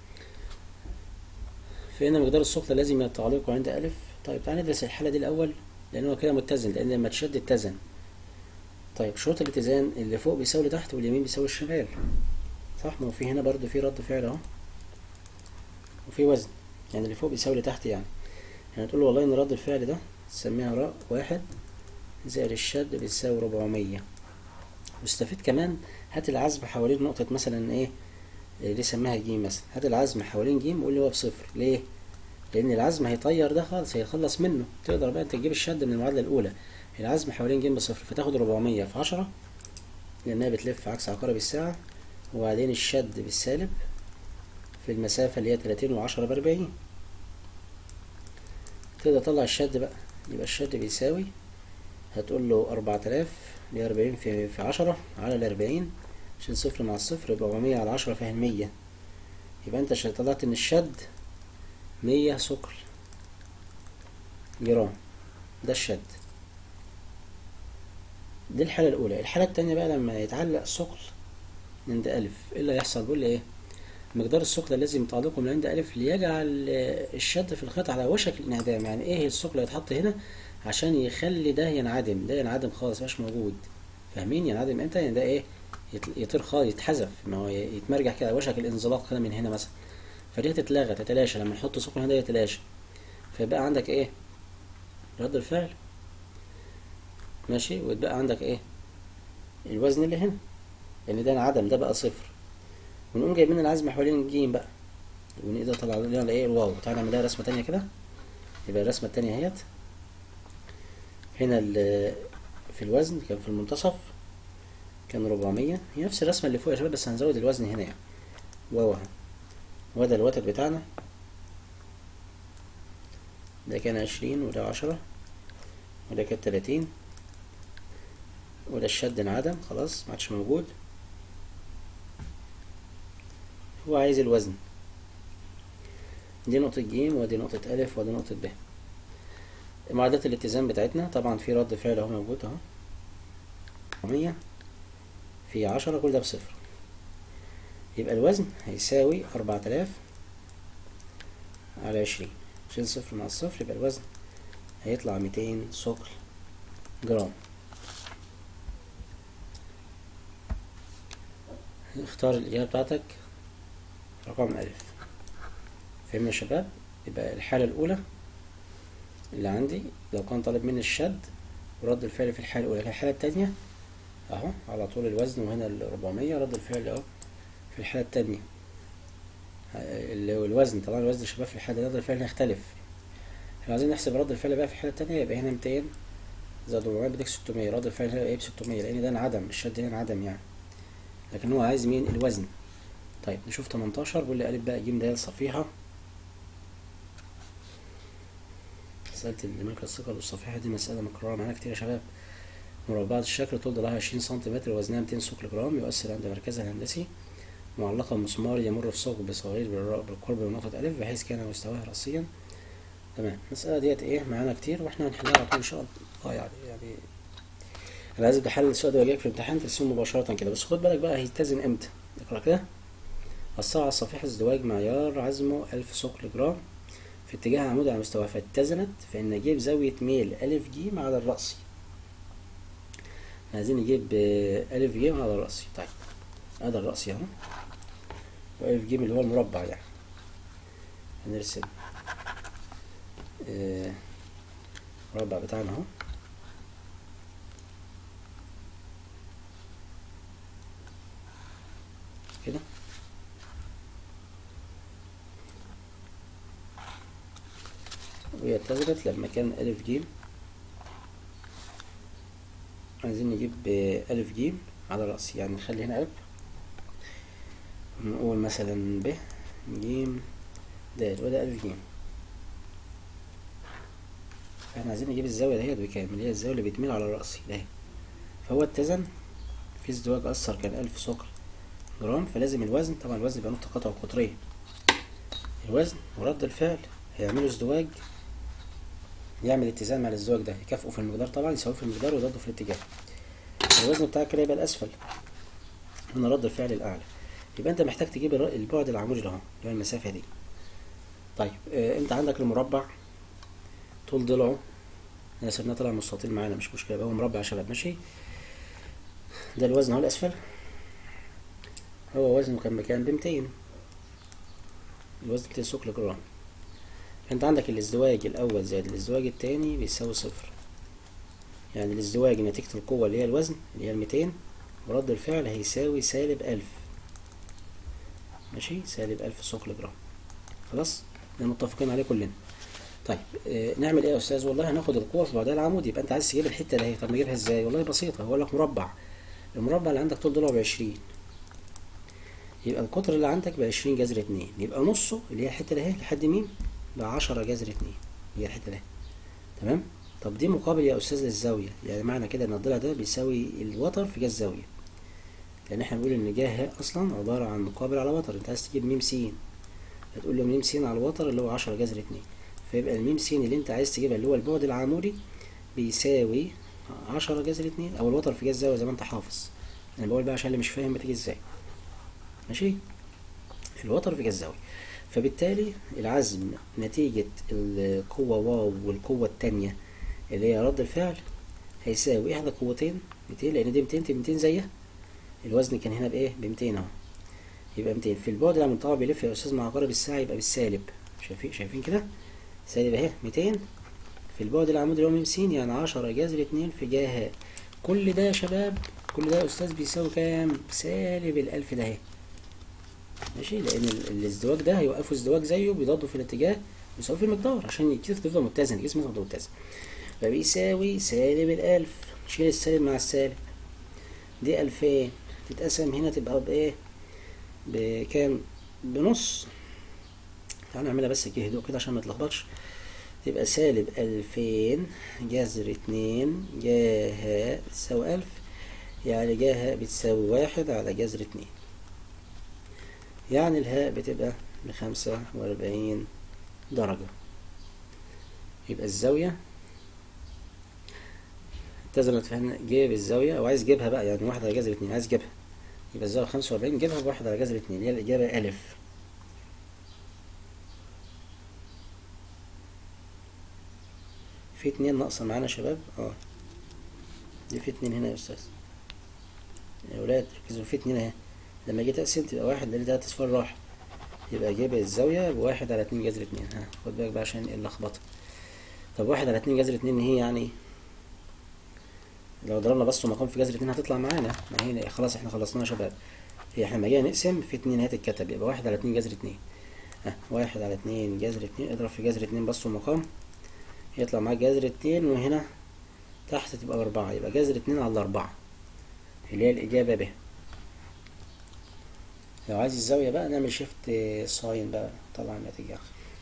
فإن مقدار الثقل لازم التعليق عند ألف طيب تعالى ندرس الحالة دي الأول لأن هو كده متزن لأن لما تشد اتزن طيب شروط الاتزان اللي فوق بيساوي اللي تحت واليمين بيساوي الشمال صح ما هو في هنا برضو في رد فعل اهو وفي وزن يعني اللي فوق بيساوي اللي تحت يعني يعني تقول له والله ان رد الفعل ده سميها راء واحد زائد الشد بيساوي ربعمية واستفيد كمان هات العزم حوالين نقطة مثلا ايه إيه دي سماها جيم مثلا هات العزم حوالين جيم وقول لي هو بصفر ليه؟ لأن العزم هيطير ده خالص هيخلص منه تقدر بقى انت تجيب الشد من المعادلة الأولى العزم حوالين جيم بصفر فتاخد ربعمية في عشرة لأنها بتلف عكس عقارب الساعة وبعدين الشد بالسالب في المسافة اللي هي تلاتين وعشرة بأربعين تقدر تطلع الشد بقى يبقى الشد بيساوي هتقول له أربعة آلاف اللي هي أربعين في في عشرة على الأربعين عشان صفر مع الصفر يبقى أربعمية على عشرة فيها المية يبقى أنت ش- طلعت إن الشد مية ثقل جرام ده الشد دي الحالة الأولى الحالة التانية بقى لما يتعلق ثقل عند ألف إيه اللي هيحصل بيقول لي إيه مقدار الثقل الذي متعلقه من عند ألف ليجعل آه، الشد في الخيط على وشك الانعدام يعني إيه الثقل اللي هيتحط هنا عشان يخلي ده ينعدم ده ينعدم خالص مبقاش موجود فاهمين ينعدم امتى يعني ده ايه يت- يطير خالص يتحذف ما هو ي- يتمرجح كده على وشك الانزلاق كده من هنا مثلا فدي تتلغى تتلاشى لما نحط ثقل هنا ده يتلاشى فيبقى عندك ايه رد الفعل ماشي ويتبقى عندك ايه الوزن اللي هنا لان ده انعدم ده بقى صفر ونقوم جايبين العزم حوالين الجيم بقى ونقدر طلع لنا ايه الواو تعالى نعمل لها رسمه تانية كده يبقى الرسمه التانية اهيت هنا ال- في الوزن كان في المنتصف كان 400 هي نفس الرسمه اللي فوق يا شباب بس هنزود الوزن هنا يعني واو اهو وده الوتر بتاعنا ده كان عشرين وده عشرة وده كان تلاتين وده الشد انعدم خلاص معادش موجود هو عايز الوزن دي نقطة جيم ودي نقطة ألف ودي نقطة ب معادلة الاتزان بتاعتنا طبعا في رد فعل اهو موجود اهو مية في عشرة كل ده بصفر يبقى الوزن هيساوي أربعة آلاف على عشرين شيل صفر مع الصفر يبقى الوزن هيطلع ميتين ثقل جرام اختار الإجابة بتاعتك رقم ألف فهمنا يا شباب يبقى الحالة الأولى اللي عندي لو كان طالب مني الشد ورد الفعل في الحالة الأولى الحالة التانية أهو على طول الوزن وهنا الربعمية رد الفعل أهو في الحالة التانية اللي هو الوزن طبعا الوزن يا شباب في الحالة رد الفعل هيختلف احنا عايزين نحسب رد الفعل بقى في الحالة التانية يبقى هنا ميتين زائد ربعمية بديك ستمية رد الفعل هنا ايه بستمية لأن ده انعدم الشد هنا انعدم يعني لكن هو عايز مين الوزن طيب نشوف 18 بيقول لي ألف باء ج د صفيحة مسألة المركز الثقل والصفيحة دي مسألة مكررة معانا كتير يا شباب مربعة الشكل طول ضلعها 20 سنتيمتر وزنها 200 ثقل جرام يؤثر عند مركزها الهندسي معلقة مسمار يمر في ثقب صغير بالقرب من نقطة ألف بحيث كان مستواها رأسيا تمام المسألة ديت ايه معانا كتير واحنا هنحلها على طول إن شاء الله اه يعني يعني أنا عايز بحل السؤال ده واجيلك في الامتحان ترسمه مباشرة كده بس خد بالك بقى هيتزن امتى اقرا كده الصاع على الصفيحة ازدواج معيار عزمه ألف ثقل جرام في اتجاه عمود على مستواه فاتزنت فإن نجيب زاوية ميل ألف ج على الرأسي عايزين نجيب ألف ج على الرأسي طيب هذا الرأسي اهو وألف ج اللي هو المربع يعني هنرسم آه، المربع بتاعنا اهو كده وهي اتزنت لما كان ألف ج عايزين نجيب ألف ج على رأسي يعني نخلي هنا ألف نقول مثلا ب ج د وده ألف ج احنا عايزين نجيب الزاوية دهيت بكام اللي هي الزاوية اللي بتميل على رأسي ده فهو اتزن في ازدواج أثر كان ألف ثقل جرام فلازم الوزن طبعا الوزن يبقى نقطة قطع قطرية الوزن ورد الفعل هيعملوا ازدواج يعمل اتزان مع الازدواج ده يكافئوا في المقدار طبعا يساووا في المقدار ويضادوا في الاتجاه الوزن بتاعك كده يبقى الأسفل هنا رد الفعل الأعلى يبقى أنت محتاج تجيب البعد العمودي ده اهو اللي هو المسافة دي طيب اه أنت عندك المربع طول ضلعه انا سيبناه طلع مستطيل معانا مش مشكلة يبقى هو مربع يا شباب ماشي ده الوزن اهو الأسفل هو وزنه كان بكام بمتين الوزن ميتين ثقل جرام انت عندك الازدواج الاول زائد الازدواج التاني بيساوي صفر يعني الازدواج نتيجة القوة اللي هي الوزن اللي هي الميتين ورد الفعل هيساوي سالب ألف ماشي سالب ألف ثقل جرام خلاص ده متفقين عليه كلنا طيب اه نعمل ايه يا استاذ والله هناخد القوة في بعدها العمود يبقى انت عايز تجيب الحتة دي طب نجيبها ازاي والله بسيطة هقول لك مربع المربع اللي عندك طول ضلعه بعشرين يبقى القطر اللي عندك بعشرين جذر اتنين يبقى نصه اللي هي الحتة دي لحد مين بعشرة جذر اتنين هي الحتة دي تمام طب دي مقابل يا استاذ للزاوية يعني معنى كده ان الضلع ده بيساوي الوتر في جهة الزاوية لان احنا بنقول ان جهة اصلا عبارة عن مقابل على وتر انت عايز تجيب ميم س هتقول له ميم س على الوتر اللي هو عشرة جذر اتنين فيبقى الميم س اللي انت عايز تجيبها اللي هو البعد العمودي بيساوي عشرة جذر اتنين او الوتر في جهة الزاوية زي ما انت حافظ انا بقول بقى عشان اللي مش فاهم بتيجي ازاي ماشي الوتر في جهة الزاوية فبالتالي العزم نتيجة القوة واو والقوة التانية اللي هي رد الفعل هيساوي إحدى قوتين 200 لأن دي 200 200 زيها الوزن كان هنا بإيه؟ ب 200 أهو يبقى 200 في البعد لما طبعا بيلف يا أستاذ مع عقارب الساعة يبقى بالسالب شايفين شايفين كده؟ سالب أهي 200 في البعد العمودي اللي هو م س يعني 10 جذر 2 في جهة كل ده يا شباب كل ده يا أستاذ بيساوي كام؟ سالب الألف ده أهي ماشي لان الازدواج ده هيوقفوا ازدواج زيه بيضادوا في الاتجاه بيساوي في المقدار عشان الكتف تفضل متزن الجسم يفضل متزن فبيساوي سالب الألف نشيل السالب مع السالب دي ألفين تتقسم هنا تبقى بإيه بكام بنص تعال نعملها بس كده هدوء كده عشان ما تلخبطش تبقى سالب ألفين جذر اتنين جاها بتساوي ألف يعني جاها بتساوي واحد على جذر اتنين يعني الهاء بتبقى بخمسة وأربعين درجة يبقى الزاوية اتزنت فهنا جيب الزاوية أو عايز جيبها بقى يعني واحد على جذر اتنين عايز جيبها يبقى الزاوية خمسة وأربعين جيبها بواحد على جذر اتنين هي الإجابة ألف في اتنين ناقصة معانا يا شباب اه دي في اتنين هنا يا أستاذ يا ولاد ركزوا في اتنين اهي لما جيت أقسم تبقى واحد لأن ده اصفار راح يبقى جيب الزاوية بواحد على اتنين جذر اتنين ها خد بالك بقى عشان اللخبطة طب واحد على اتنين جذر اتنين هي يعني لو ضربنا بس مقام في جذر اتنين هتطلع معانا ما هي خلاص احنا خلصناها يا شباب هي احنا لما جينا نقسم في اتنين هتتكتب يبقى واحد على اتنين جذر اتنين ها واحد على اتنين جذر اتنين اضرب في جذر اتنين بس ومقام يطلع معاك جذر اتنين وهنا تحت تبقى بأربعة يبقى جذر اتنين على أربعة اللي هي الإجابة ب لو عايز الزاوية بقى نعمل شيفت ساين بقى طلع النتيجة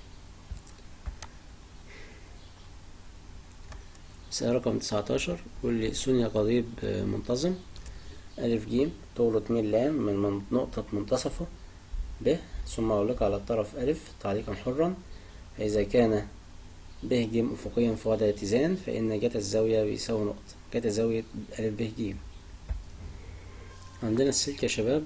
مسألة رقم تسعتاشر يقول لي ثنيا قضيب منتظم ألف جيم طوله اتنين لام من من نقطة منتصفه ب ثم أعلق على الطرف ألف تعليقا حرا فإذا كان ب ج أفقيا في وضع اتزان فإن جت الزاوية بيساوي نقطة جت زاوية ألف ب ج عندنا السلك يا شباب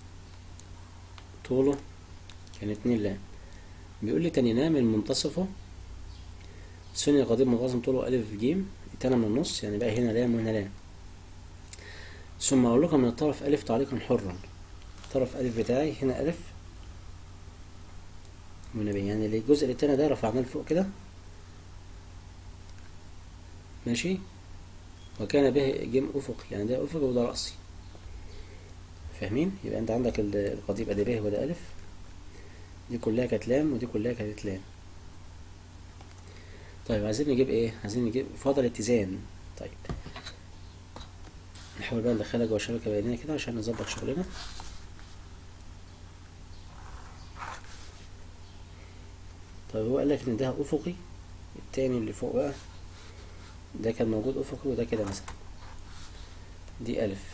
طوله كان اتنين لام بيقول لي تنيناه من منتصفه ثانية قضيب منتظم طوله ألف ج اتنى من النص يعني بقى هنا لام وهنا لام ثم أعلقها من الطرف ألف تعليقا حرا الطرف ألف بتاعي هنا ألف ونبي يعني الجزء التاني ده رفعناه لفوق كده ماشي وكان به جيم أفقي يعني ده أفقي وده رأسي فاهمين يبقى أنت عندك القضيب أدي به وده ألف دي كلها كانت لام ودي كلها كانت لام طيب عايزين نجيب ايه عايزين نجيب فاضل اتزان طيب نحاول بقى ندخلها جوه شبكة بينية كده عشان نظبط شغلنا طيب هو قالك ان ده افقي التاني اللي فوق بقى ده كان موجود افقي وده كده مثلا دي الف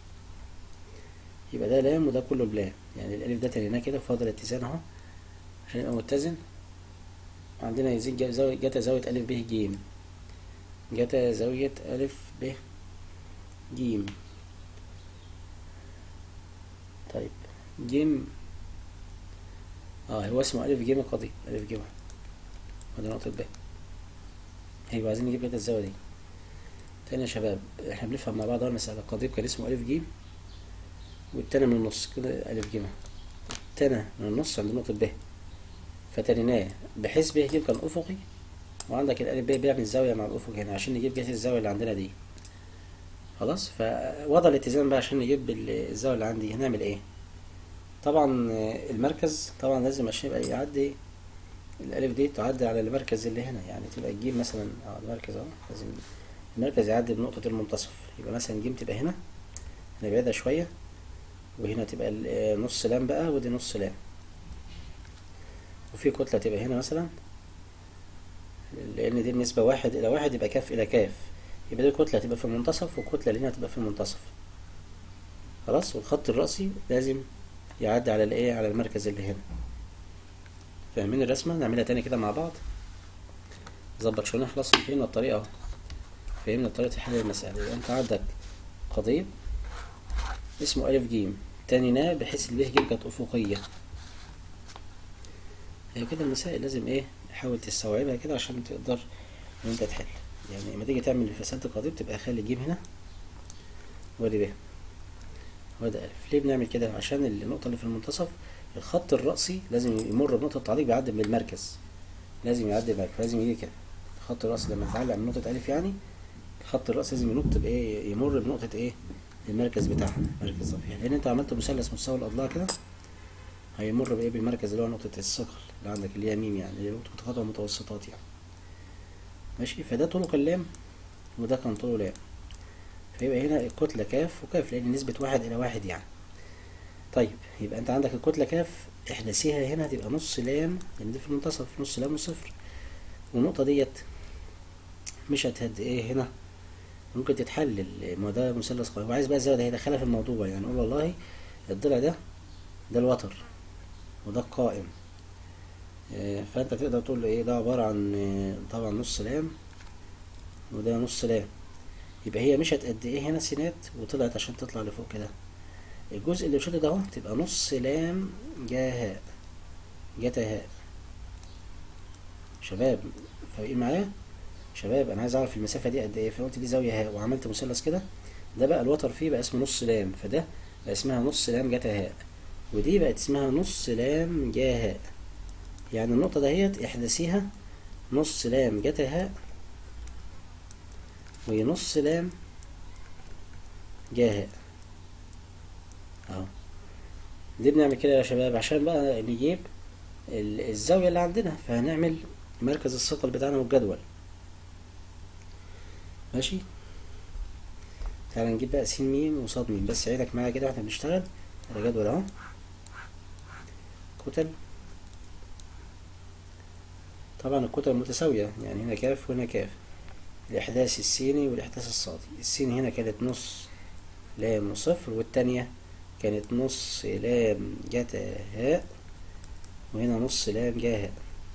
يبقى ده لام وده كله بلام يعني الالف ده تنيناه كده فاضل اتزان اهو عشان يبقى متزن عندنا يزيد زاوية جتا زاوية ألف ب ج جتا زاوية ألف ب ج طيب ج اه هو اسمه ألف ج قضيب ألف ج واحد وده نقطة ب هيبقى عايزين نجيب جتا الزاوية دي تاني يا شباب احنا بنفهم مع بعض المسألة القضيب كان اسمه ألف ج والتاني من النص كده ألف ج التاني من النص عند نقطة ب فتنيناه بحيث ب ج كان افقي وعندك الالف ب بيعمل زاويه مع الافق هنا عشان نجيب جهه الزاويه اللي عندنا دي خلاص فوضع الاتزان بقى عشان نجيب الزاويه اللي عندي هنعمل ايه طبعا المركز طبعا لازم عشان يبقى يعدي الالف دي تعدي على المركز اللي هنا يعني تبقى الجيم مثلا اه المركز اهو لازم المركز يعدي بنقطه المنتصف يبقى مثلا جيم تبقى هنا نبعدها شويه وهنا تبقى نص لام بقى ودي نص لام وفي كتلة تبقى هنا مثلا لأن دي النسبة واحد إلى واحد يبقى كاف إلى كاف يبقى دي كتلة تبقى في المنتصف وكتلة اللي هنا تبقى في المنتصف خلاص والخط الرأسي لازم يعدي على الإيه على المركز اللي هنا فاهمين الرسمة نعملها تاني كده مع بعض نظبط شغلنا خلاص فهمنا الطريقة اهو فهمنا طريقة حل المسألة يبقى أنت عندك قضيب اسمه ألف جيم تانيناه بحيث الب ج كانت أفقية هي كده المسائل لازم ايه حاول تستوعبها كده عشان تقدر ان انت تحل يعني لما تيجي تعمل فساد القضيب تبقى خلي جيم هنا وادي ب وادي الف ليه بنعمل كده عشان النقطه اللي في المنتصف الخط الرأسي لازم يمر بنقطه التعليق بيعدي من المركز لازم يعدي المركز لازم يجي كده الخط الرأسي لما يتعلق من نقطه الف يعني الخط الرأسي لازم ينط بايه يمر بنقطه ايه المركز بتاعها مركز صفيح لان انت عملت مثلث مستوى الاضلاع كده هيمر بايه بالمركز اللي هو نقطة الثقل اللي عندك اللي هي ميم يعني اللي نقطة تقاطع متوسطات يعني ماشي فده طوله كان لام وده كان طوله لام فيبقى هنا الكتلة كاف وكاف لأن نسبة واحد إلى واحد يعني طيب يبقى أنت عندك الكتلة كاف احداثيها هنا هتبقى نص لام لان دي في المنتصف نص لام وصفر والنقطة ديت مش هتهد ايه هنا ممكن تتحلل ما ده مثلث قائم وعايز بقى الزاوية ده هيدخلها في الموضوع يعني نقول والله الضلع ده ده الوتر وده القائم آه، فانت تقدر تقول له ايه ده عبارة عن آه، طبعا نص لام وده نص لام يبقى هي مشت قد ايه هنا سينات وطلعت عشان تطلع لفوق كده الجزء اللي مشيته ده اهو تبقى نص لام جا هاء جتا هاء شباب فاهمين معايا شباب انا عايز اعرف المسافه دي قد ايه فقلت دي زاويه هاء وعملت مثلث كده ده بقى الوتر فيه بقى اسمه نص لام فده بقى اسمها نص لام جتا هاء ودي بقت اسمها نص لام جا هاء يعني النقطه دهيت احداثيها نص لام جتا هاء ونص لام جا هاء اهو دي بنعمل كده يا شباب عشان بقى نجيب ال- الزاوية اللي عندنا فهنعمل مركز الثقل بتاعنا والجدول ماشي تعالى نجيب بقى س م وصاد م بس عيدك معايا كده واحنا بنشتغل ده جدول اهو كتل طبعا الكتل متساوية يعني هنا كاف وهنا كاف الإحداث السيني والإحداث الصادي السيني هنا كانت نص لام وصفر والتانية كانت نص لام جتا هاء وهنا نص لام جا هاء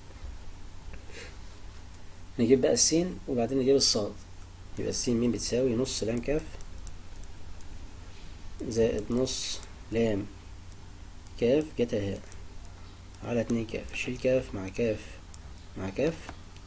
نجيب بقى السين وبعدين نجيب الصاد يبقى السين مين بتساوي نص لام كاف زائد نص لام كاف جتا هاء على اتنين كاف شيل كاف مع كاف مع كاف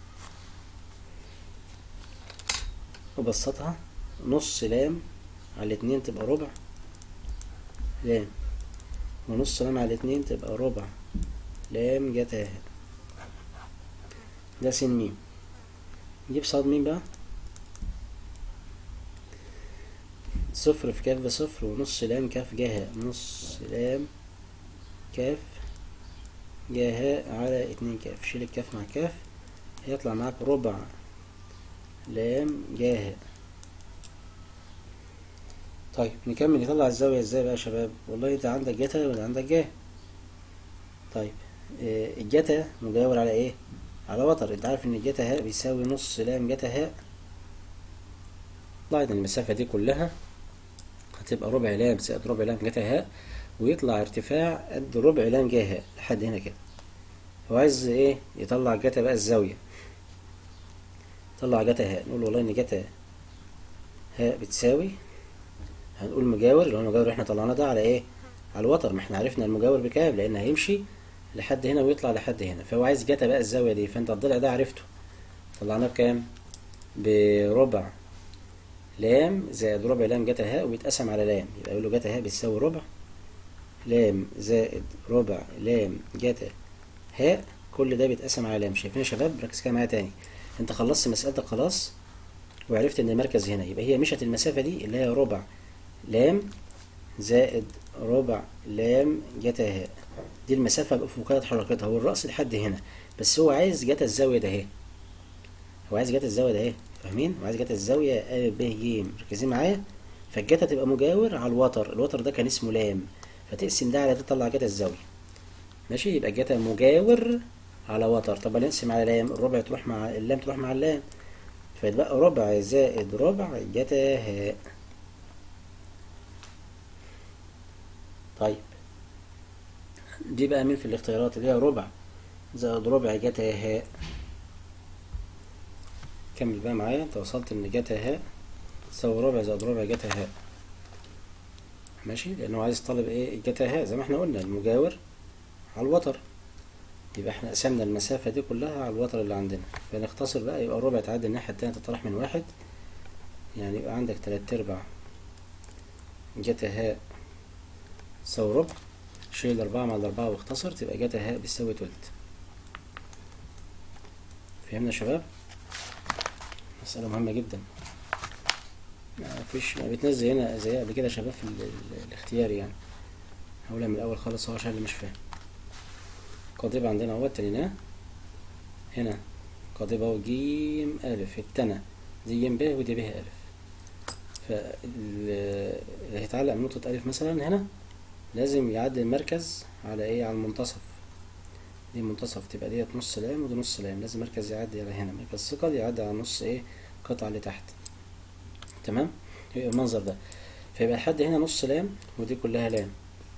وبسطها نص لام على اتنين تبقى ربع لام ونص لام على اتنين تبقى ربع لام جتا هاء ده س م نجيب صاد مين بقى صفر في كاف بصفر ونص لام كاف جا هاء نص لام كاف جا هاء على اتنين كاف شيل الكاف مع كاف هيطلع معاك ربع لام جا هاء طيب نكمل نطلع الزاوية ازاي بقى يا شباب والله انت عندك جتا ولا عندك جا طيب آه، الجتا مجاور على ايه على وتر انت عارف ان الجتا هاء بيساوي نص لام جتا هاء طلعت المسافة دي كلها هتبقى ربع لام زائد ربع لام جتا هاء ويطلع ارتفاع قد ربع لام جا هاء لحد هنا كده هو عايز ايه يطلع جتا بقى الزاوية طلع جتا هاء نقول والله ان جتا هاء بتساوي هنقول مجاور اللي هو المجاور اللي احنا طلعناه ده على ايه على الوتر ما احنا عرفنا المجاور بكام لان هيمشي لحد هنا ويطلع لحد هنا فهو عايز جتا بقى الزاويه دي فانت الضلع ده عرفته طلعناه بكام بربع لام زائد ربع لام جتا هاء ويتقسم على لام يبقى يقول له جتا هاء بتساوي ربع لام زائد ربع لام جتا هاء كل ده بيتقسم على لام شايفين يا شباب ركز كده معايا تاني انت خلصت مسألتك خلاص وعرفت ان المركز هنا يبقى هي مشت المسافة دي اللي هي ربع لام زائد ربع لام جتا هاء دي المسافة بأفقية حركتها هو الرأس لحد هنا بس هو عايز جتا الزاوية ده اهي هو عايز جتا الزاوية ده اهي فاهمين؟ هو عايز جتا الزاوية أ ب ج مركزين معايا؟ فالجتا تبقى مجاور على الوتر الوتر ده كان اسمه لام فتقسم ده على ده تطلع جتا الزاوية ماشي يبقى جتا مجاور على وتر طب نقسم على لام الربع تروح مع اللام تروح مع اللام فيتبقى ربع زائد ربع جتا هاء طيب دي بقى مين في الاختيارات اللي هي ربع زائد ربع جتا هاء كمل بقى معايا انت وصلت ان جتا هاء تساوي ربع زائد ربع جتا هاء ماشي لانه عايز طالب ايه جتا هاء زي ما احنا قلنا المجاور على الوتر يبقى احنا قسمنا المسافة دي كلها على الوتر اللي عندنا فنختصر بقى يبقى الربع تعدي الناحية التانية تطرح من واحد يعني يبقى عندك تلات ارباع جتا هاء تساوي ربع شيل أربعة مع الأربعة واختصر تبقى جتا هاء بتساوي تلت فهمنا يا شباب؟ مسألة مهمة جدا ما فيش ما بتنزل هنا زي قبل كده يا شباب في ال- ال- الاختيار يعني هقولها من الأول خالص هو عشان اللي مش فاهم قاضبة عندنا اهو تنيناه هنا قاضبة اهو جيم ألف التنا دي جيم ب ودي ب ألف فاللي هيتعلق من نقطة ألف مثلا هنا لازم يعدي المركز على ايه على المنتصف دي منتصف تبقى ديت نص لام ودي نص لام لازم مركز يعدي على هنا مركز ثقل يعدي على نص ايه قطعة اللي تحت تمام يبقى المنظر ده فيبقى الحد هنا نص لام ودي كلها لام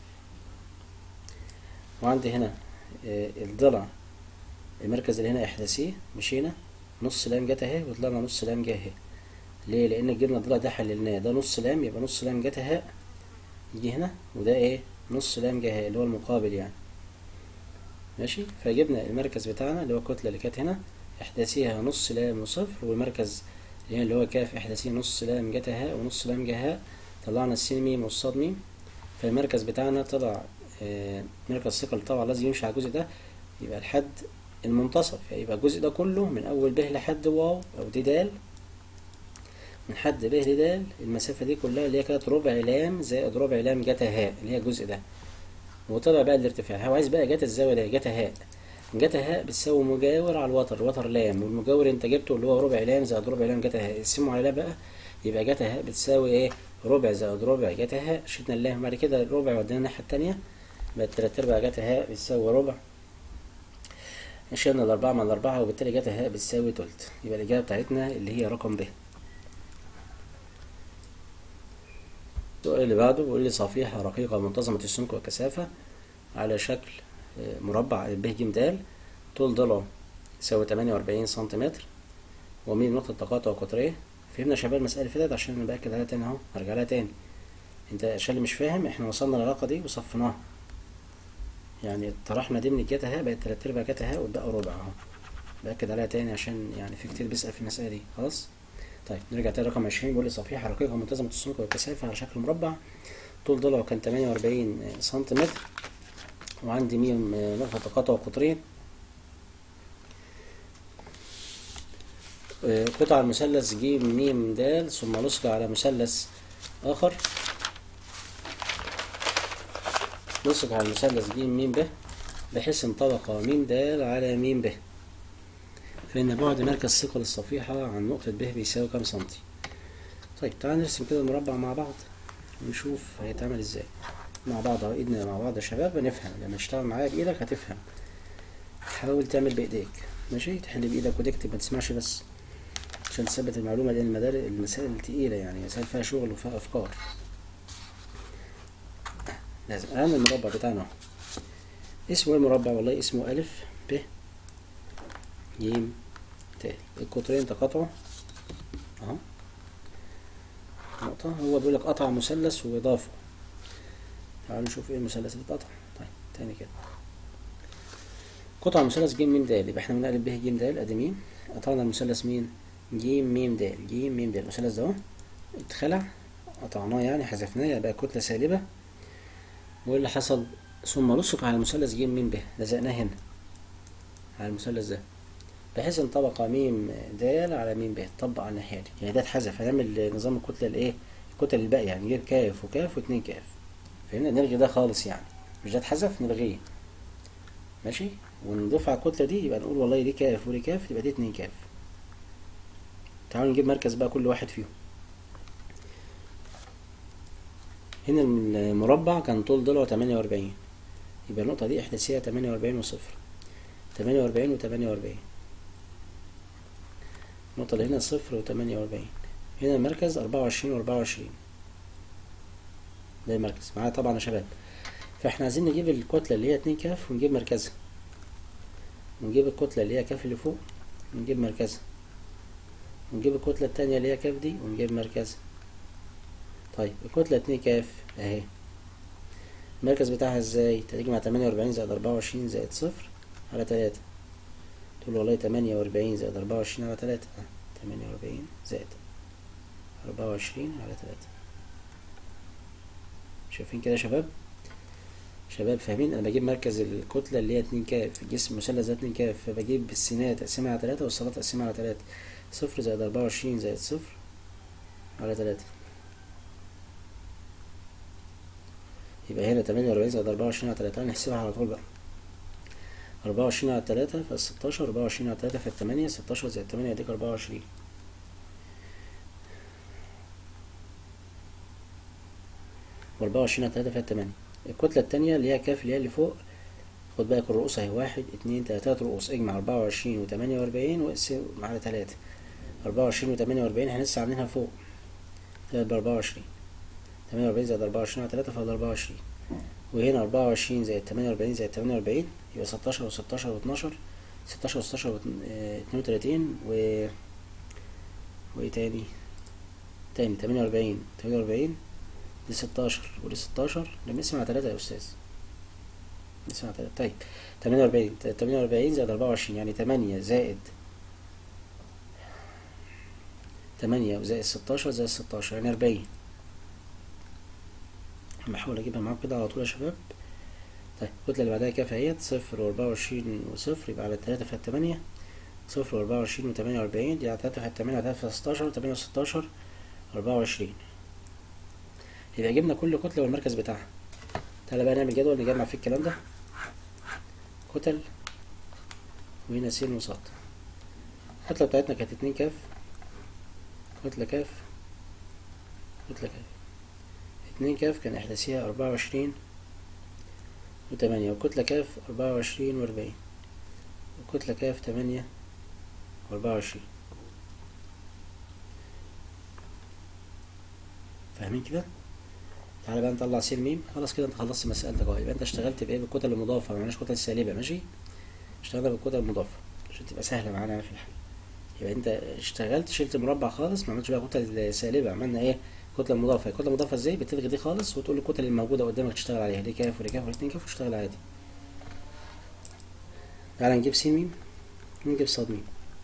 وعندي هنا آه، الضلع المركز اللي هنا احداثيه مشينا نص لام جت اهي وطلعنا نص لام جه اهي ليه لان جبنا الضلع ده حللناه ده نص لام يبقى نص لام جت اهي يجي هنا وده ايه نص لام جه اهي اللي هو المقابل يعني ماشي فجبنا المركز بتاعنا اللي هو الكتلة اللي كانت هنا احداثيها نص لام وصفر والمركز يعني اللي هو كاف احداثيه نص لام جت هاء ونص لام جه هاء طلعنا السين ميم والصاد ميم فالمركز بتاعنا طلع آه، مركز ثقل طبعا لازم يمشي على الجزء ده يبقى الحد المنتصف يعني يبقى الجزء ده كله من اول ب لحد واو او دي دال من حد ب لدال المسافة دي كلها اللي هي كانت ربع لام زائد ربع لام جتا هاء اللي هي الجزء ده وطلع بقى الارتفاع هو عايز بقى جتا الزاوية ده جتا هاء جتا هاء بتساوي مجاور على الوتر وتر لام والمجاور انت جبته اللي هو ربع لام زائد ربع لام جتا هاء اقسمه على ده بقى يبقى جتا هاء بتساوي ايه ربع زائد ربع جتا هاء شلنا اللام بعد كده الربع ودينا الناحية التانية بقت تلات ارباع جتا هاء بتساوي ربع شلنا الأربعة مع الأربعة وبالتالي جتا هاء بتساوي تلت يبقى الإجابة بتاعتنا اللي هي رقم ب السؤال اللي بعده بيقول لي صفيحة رقيقة منتظمة السمك والكثافة على شكل آه، مربع ب ج د طول ضلعه يساوي 48 سنتيمتر ومين نقطة تقاطع قطريه فهمنا يا شباب المسألة اللي فاتت عشان نبأكد عليها تاني اهو هرجع لها تاني انت عشان اللي مش فاهم احنا وصلنا للعلاقة دي وصفناها يعني طرحنا دي من الجتا هاء بقت تلات ارباع جتا هاء واتبقى ربع اهو بأكد عليها تاني عشان يعني في كتير بيسأل في المسألة دي خلاص طيب نرجع تاني رقم 20 بيقول لي صفيحة رقيقة منتظمة السمك والكثافة على شكل مربع طول ضلعه كان 48 سنتيمتر وعندي ميم نقطة تقاطع قطرين آه، قطع المثلث ج م د ثم نسق على مثلث آخر نسق على المثلث ج م ب بحيث انطبق م د على م ب فإن بعد مركز ثقل الصفيحة عن نقطة ب بيساوي كام سنتي طيب تعال نرسم كده المربع مع بعض ونشوف هيتعمل ازاي مع بعض اهو ايدنا مع بعض يا شباب نفهم لما تشتغل معايا بايدك هتفهم حاول تعمل بايديك ماشي تحل بايدك وتكتب ما تسمعش بس عشان تثبت المعلومة لأن المدار المسائل تقيلة يعني مسائل فيها شغل وفيها أفكار لازم الآن المربع بتاعنا اهو اسمه ايه المربع والله اسمه ألف ب ج ت القطرين تقاطعوا اهو نقطة هو بيقول لك قطع مثلث وإضافة تعالوا نشوف ايه المثلث اللي اتقطع طيب تاني كده قطع مثلث ج م د يبقى احنا بنقلب به ج د ادي ميم قطعنا المثلث مين ج م د ج م د المثلث ده اهو اتخلع قطعناه يعني حذفناه يبقى كتلة سالبة وايه اللي حصل ثم لصق على المثلث ج م ب لزقناه هنا على المثلث ده بحيث انطبق م د على م ب طبق على الناحية دي يعني ده اتحذف هنعمل نظام الكتلة الايه الكتل الباقية يعني نجيب كاف وكاف واتنين كاف فهمنا نلغي ده خالص يعني مش ده اتحذف نلغيه ماشي ونضيف على الكتلة دي يبقى نقول والله دي كاف ودي كاف يبقى دي اتنين كاف تعالوا نجيب مركز بقى كل واحد فيهم هنا المربع كان طول ضلعه تمانية وأربعين يبقى النقطة دي إحداثية تمانية وأربعين وصفر تمانية وأربعين وتمانية وأربعين النقطة اللي هنا صفر وتمانية وأربعين هنا المركز أربعة وعشرين وأربعة وعشرين ده المركز معايا طبعا يا شباب فاحنا عايزين نجيب الكتلة اللي هي اتنين كاف ونجيب مركزها ونجيب الكتلة اللي هي كاف اللي فوق ونجيب مركزها ونجيب الكتلة التانية اللي هي كاف دي ونجيب مركزها طيب الكتلة اتنين كاف اهي المركز بتاعها ازاي تيجي مع تمانية وأربعين زائد أربعة وعشرين زائد صفر على تلاتة تقول والله تمانية وأربعين زائد أربعة وعشرين على تلاتة اه تمانية وأربعين زائد أربعة وعشرين على تلاتة شايفين كده يا شباب شباب فاهمين انا بجيب مركز الكتلة اللي هي اتنين كاف الجسم مثلث ده اتنين كاف فبجيب السينات اقسمها على تلاتة والصالات اقسمها على تلاتة صفر زائد أربعة وعشرين زائد صفر على تلاتة يبقى هنا تمانية وأربعين زائد أربعة وعشرين على تلاتة هنحسبها على طول بقى أربعة وعشرين على تلاتة فالستاشر أربعة وعشرين على تلاتة فالتمانية ستاشر زائد تمانية يديك أربعة وعشرين وأربعة وعشرين على تلاتة فيها التمانية الكتلة التانية اللي هي كاف اللي هي اللي فوق خد بالك الرؤوس اهي واحد اتنين تلاتة تلات رؤوس اجمع أربعة وعشرين وتمانية وأربعين واقسم على تلاتة أربعة وعشرين وتمانية وأربعين احنا لسه عاملينها فوق تلات بأربعة وعشرين تمانية وأربعين زائد أربعة وعشرين على تلاتة فاضل أربعة وعشرين وهنا أربعة وعشرين زائد تمانية وأربعين زائد تمانية وأربعين يبقى ستاشر وستاشر واتناشر ستاشر وستاشر اتنين وتلاتين و وايه تاني تاني تمانية وأربعين تمانية وأربعين دي ستاشر ودي ستاشر ده بنقسم على تلاتة يا أستاذ نقسم على تلاتة طيب تمانية وأربعين تمانية وأربعين زائد أربعة وعشرين يعني تمانية زائد تمانية زائد ستاشر زائد ستاشر يعني أربعين بحاول أجيبها معاكم كده على طول يا شباب طيب الكتلة اللي بعدها كام اهيت صفر وأربعة وعشرين وصفر يبقى على تلاتة في التمانية صفر وأربعة وعشرين وتمانية وأربعين دي على تلاتة في التمانية على تلاتة في ستاشر وتمانية وستاشر أربعة وعشرين يبقى جبنا كل كتلة والمركز بتاعها تعالى بقى نعمل جدول نجمع فيه الكلام ده كتل وهنا س وص الكتلة بتاعتنا كانت اتنين كاف كتلة كاف كتلة كاف اتنين كاف كان إحداثيها أربعة وعشرين وتمانية وكتلة كاف أربعة وعشرين وأربعين وكتلة كاف تمانية وأربعة وعشرين فاهمين كده؟ تعالى بقى نطلع س م خلاص كده انت خلصت مسألتك اهو يبقى انت اشتغلت بايه بالكتل المضافة ما عملناش كتل سالبة ماشي؟ اشتغلنا بالكتل المضافة عشان تبقى سهلة معانا في الحل يبقى انت اشتغلت شلت مربع خالص ما عملتش بقى كتل سالبة عملنا ايه؟ كتلة مضافة الكتلة المضافة ازاي؟ بتلغي دي خالص وتقول الكتل الموجودة قدامك تشتغل عليها دي كاف ودي كاف ودي اتنين كاف وتشتغل عادي تعالى نجيب س م ونجيب ص م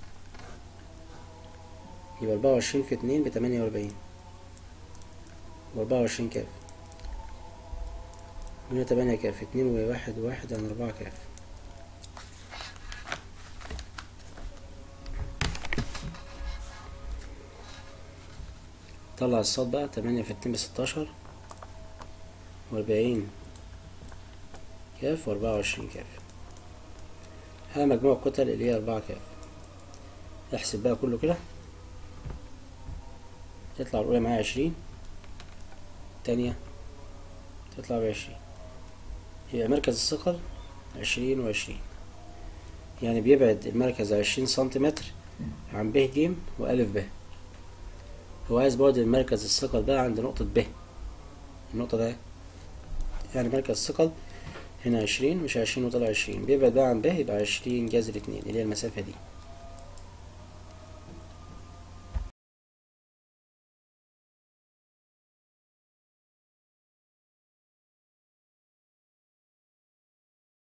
يبقى أربعة وعشرين في اتنين بتمانية وأربعين وأربعة وعشرين كاف هنا تمانية كاف اتنين وواحد وواحد يعني أربعة كاف طلع الصاد بقى تمانية في اتنين بستاشر وأربعين كاف وأربعة وعشرين كاف ها مجموع الكتل اللي هي أربعة كاف احسب بقى كله كده تطلع الأولى معايا عشرين التانية تطلع بعشرين يبقى مركز الثقل عشرين وعشرين يعني بيبعد المركز عشرين سنتيمتر عن ب ج وألف ب هو عايز بعد المركز الثقل بقى عند نقطة ب النقطة ده يعني مركز الثقل هنا عشرين مش عشرين وطلع عشرين بيبعد بقى عن ب يبقى عشرين جذر اتنين اللي هي المسافة دي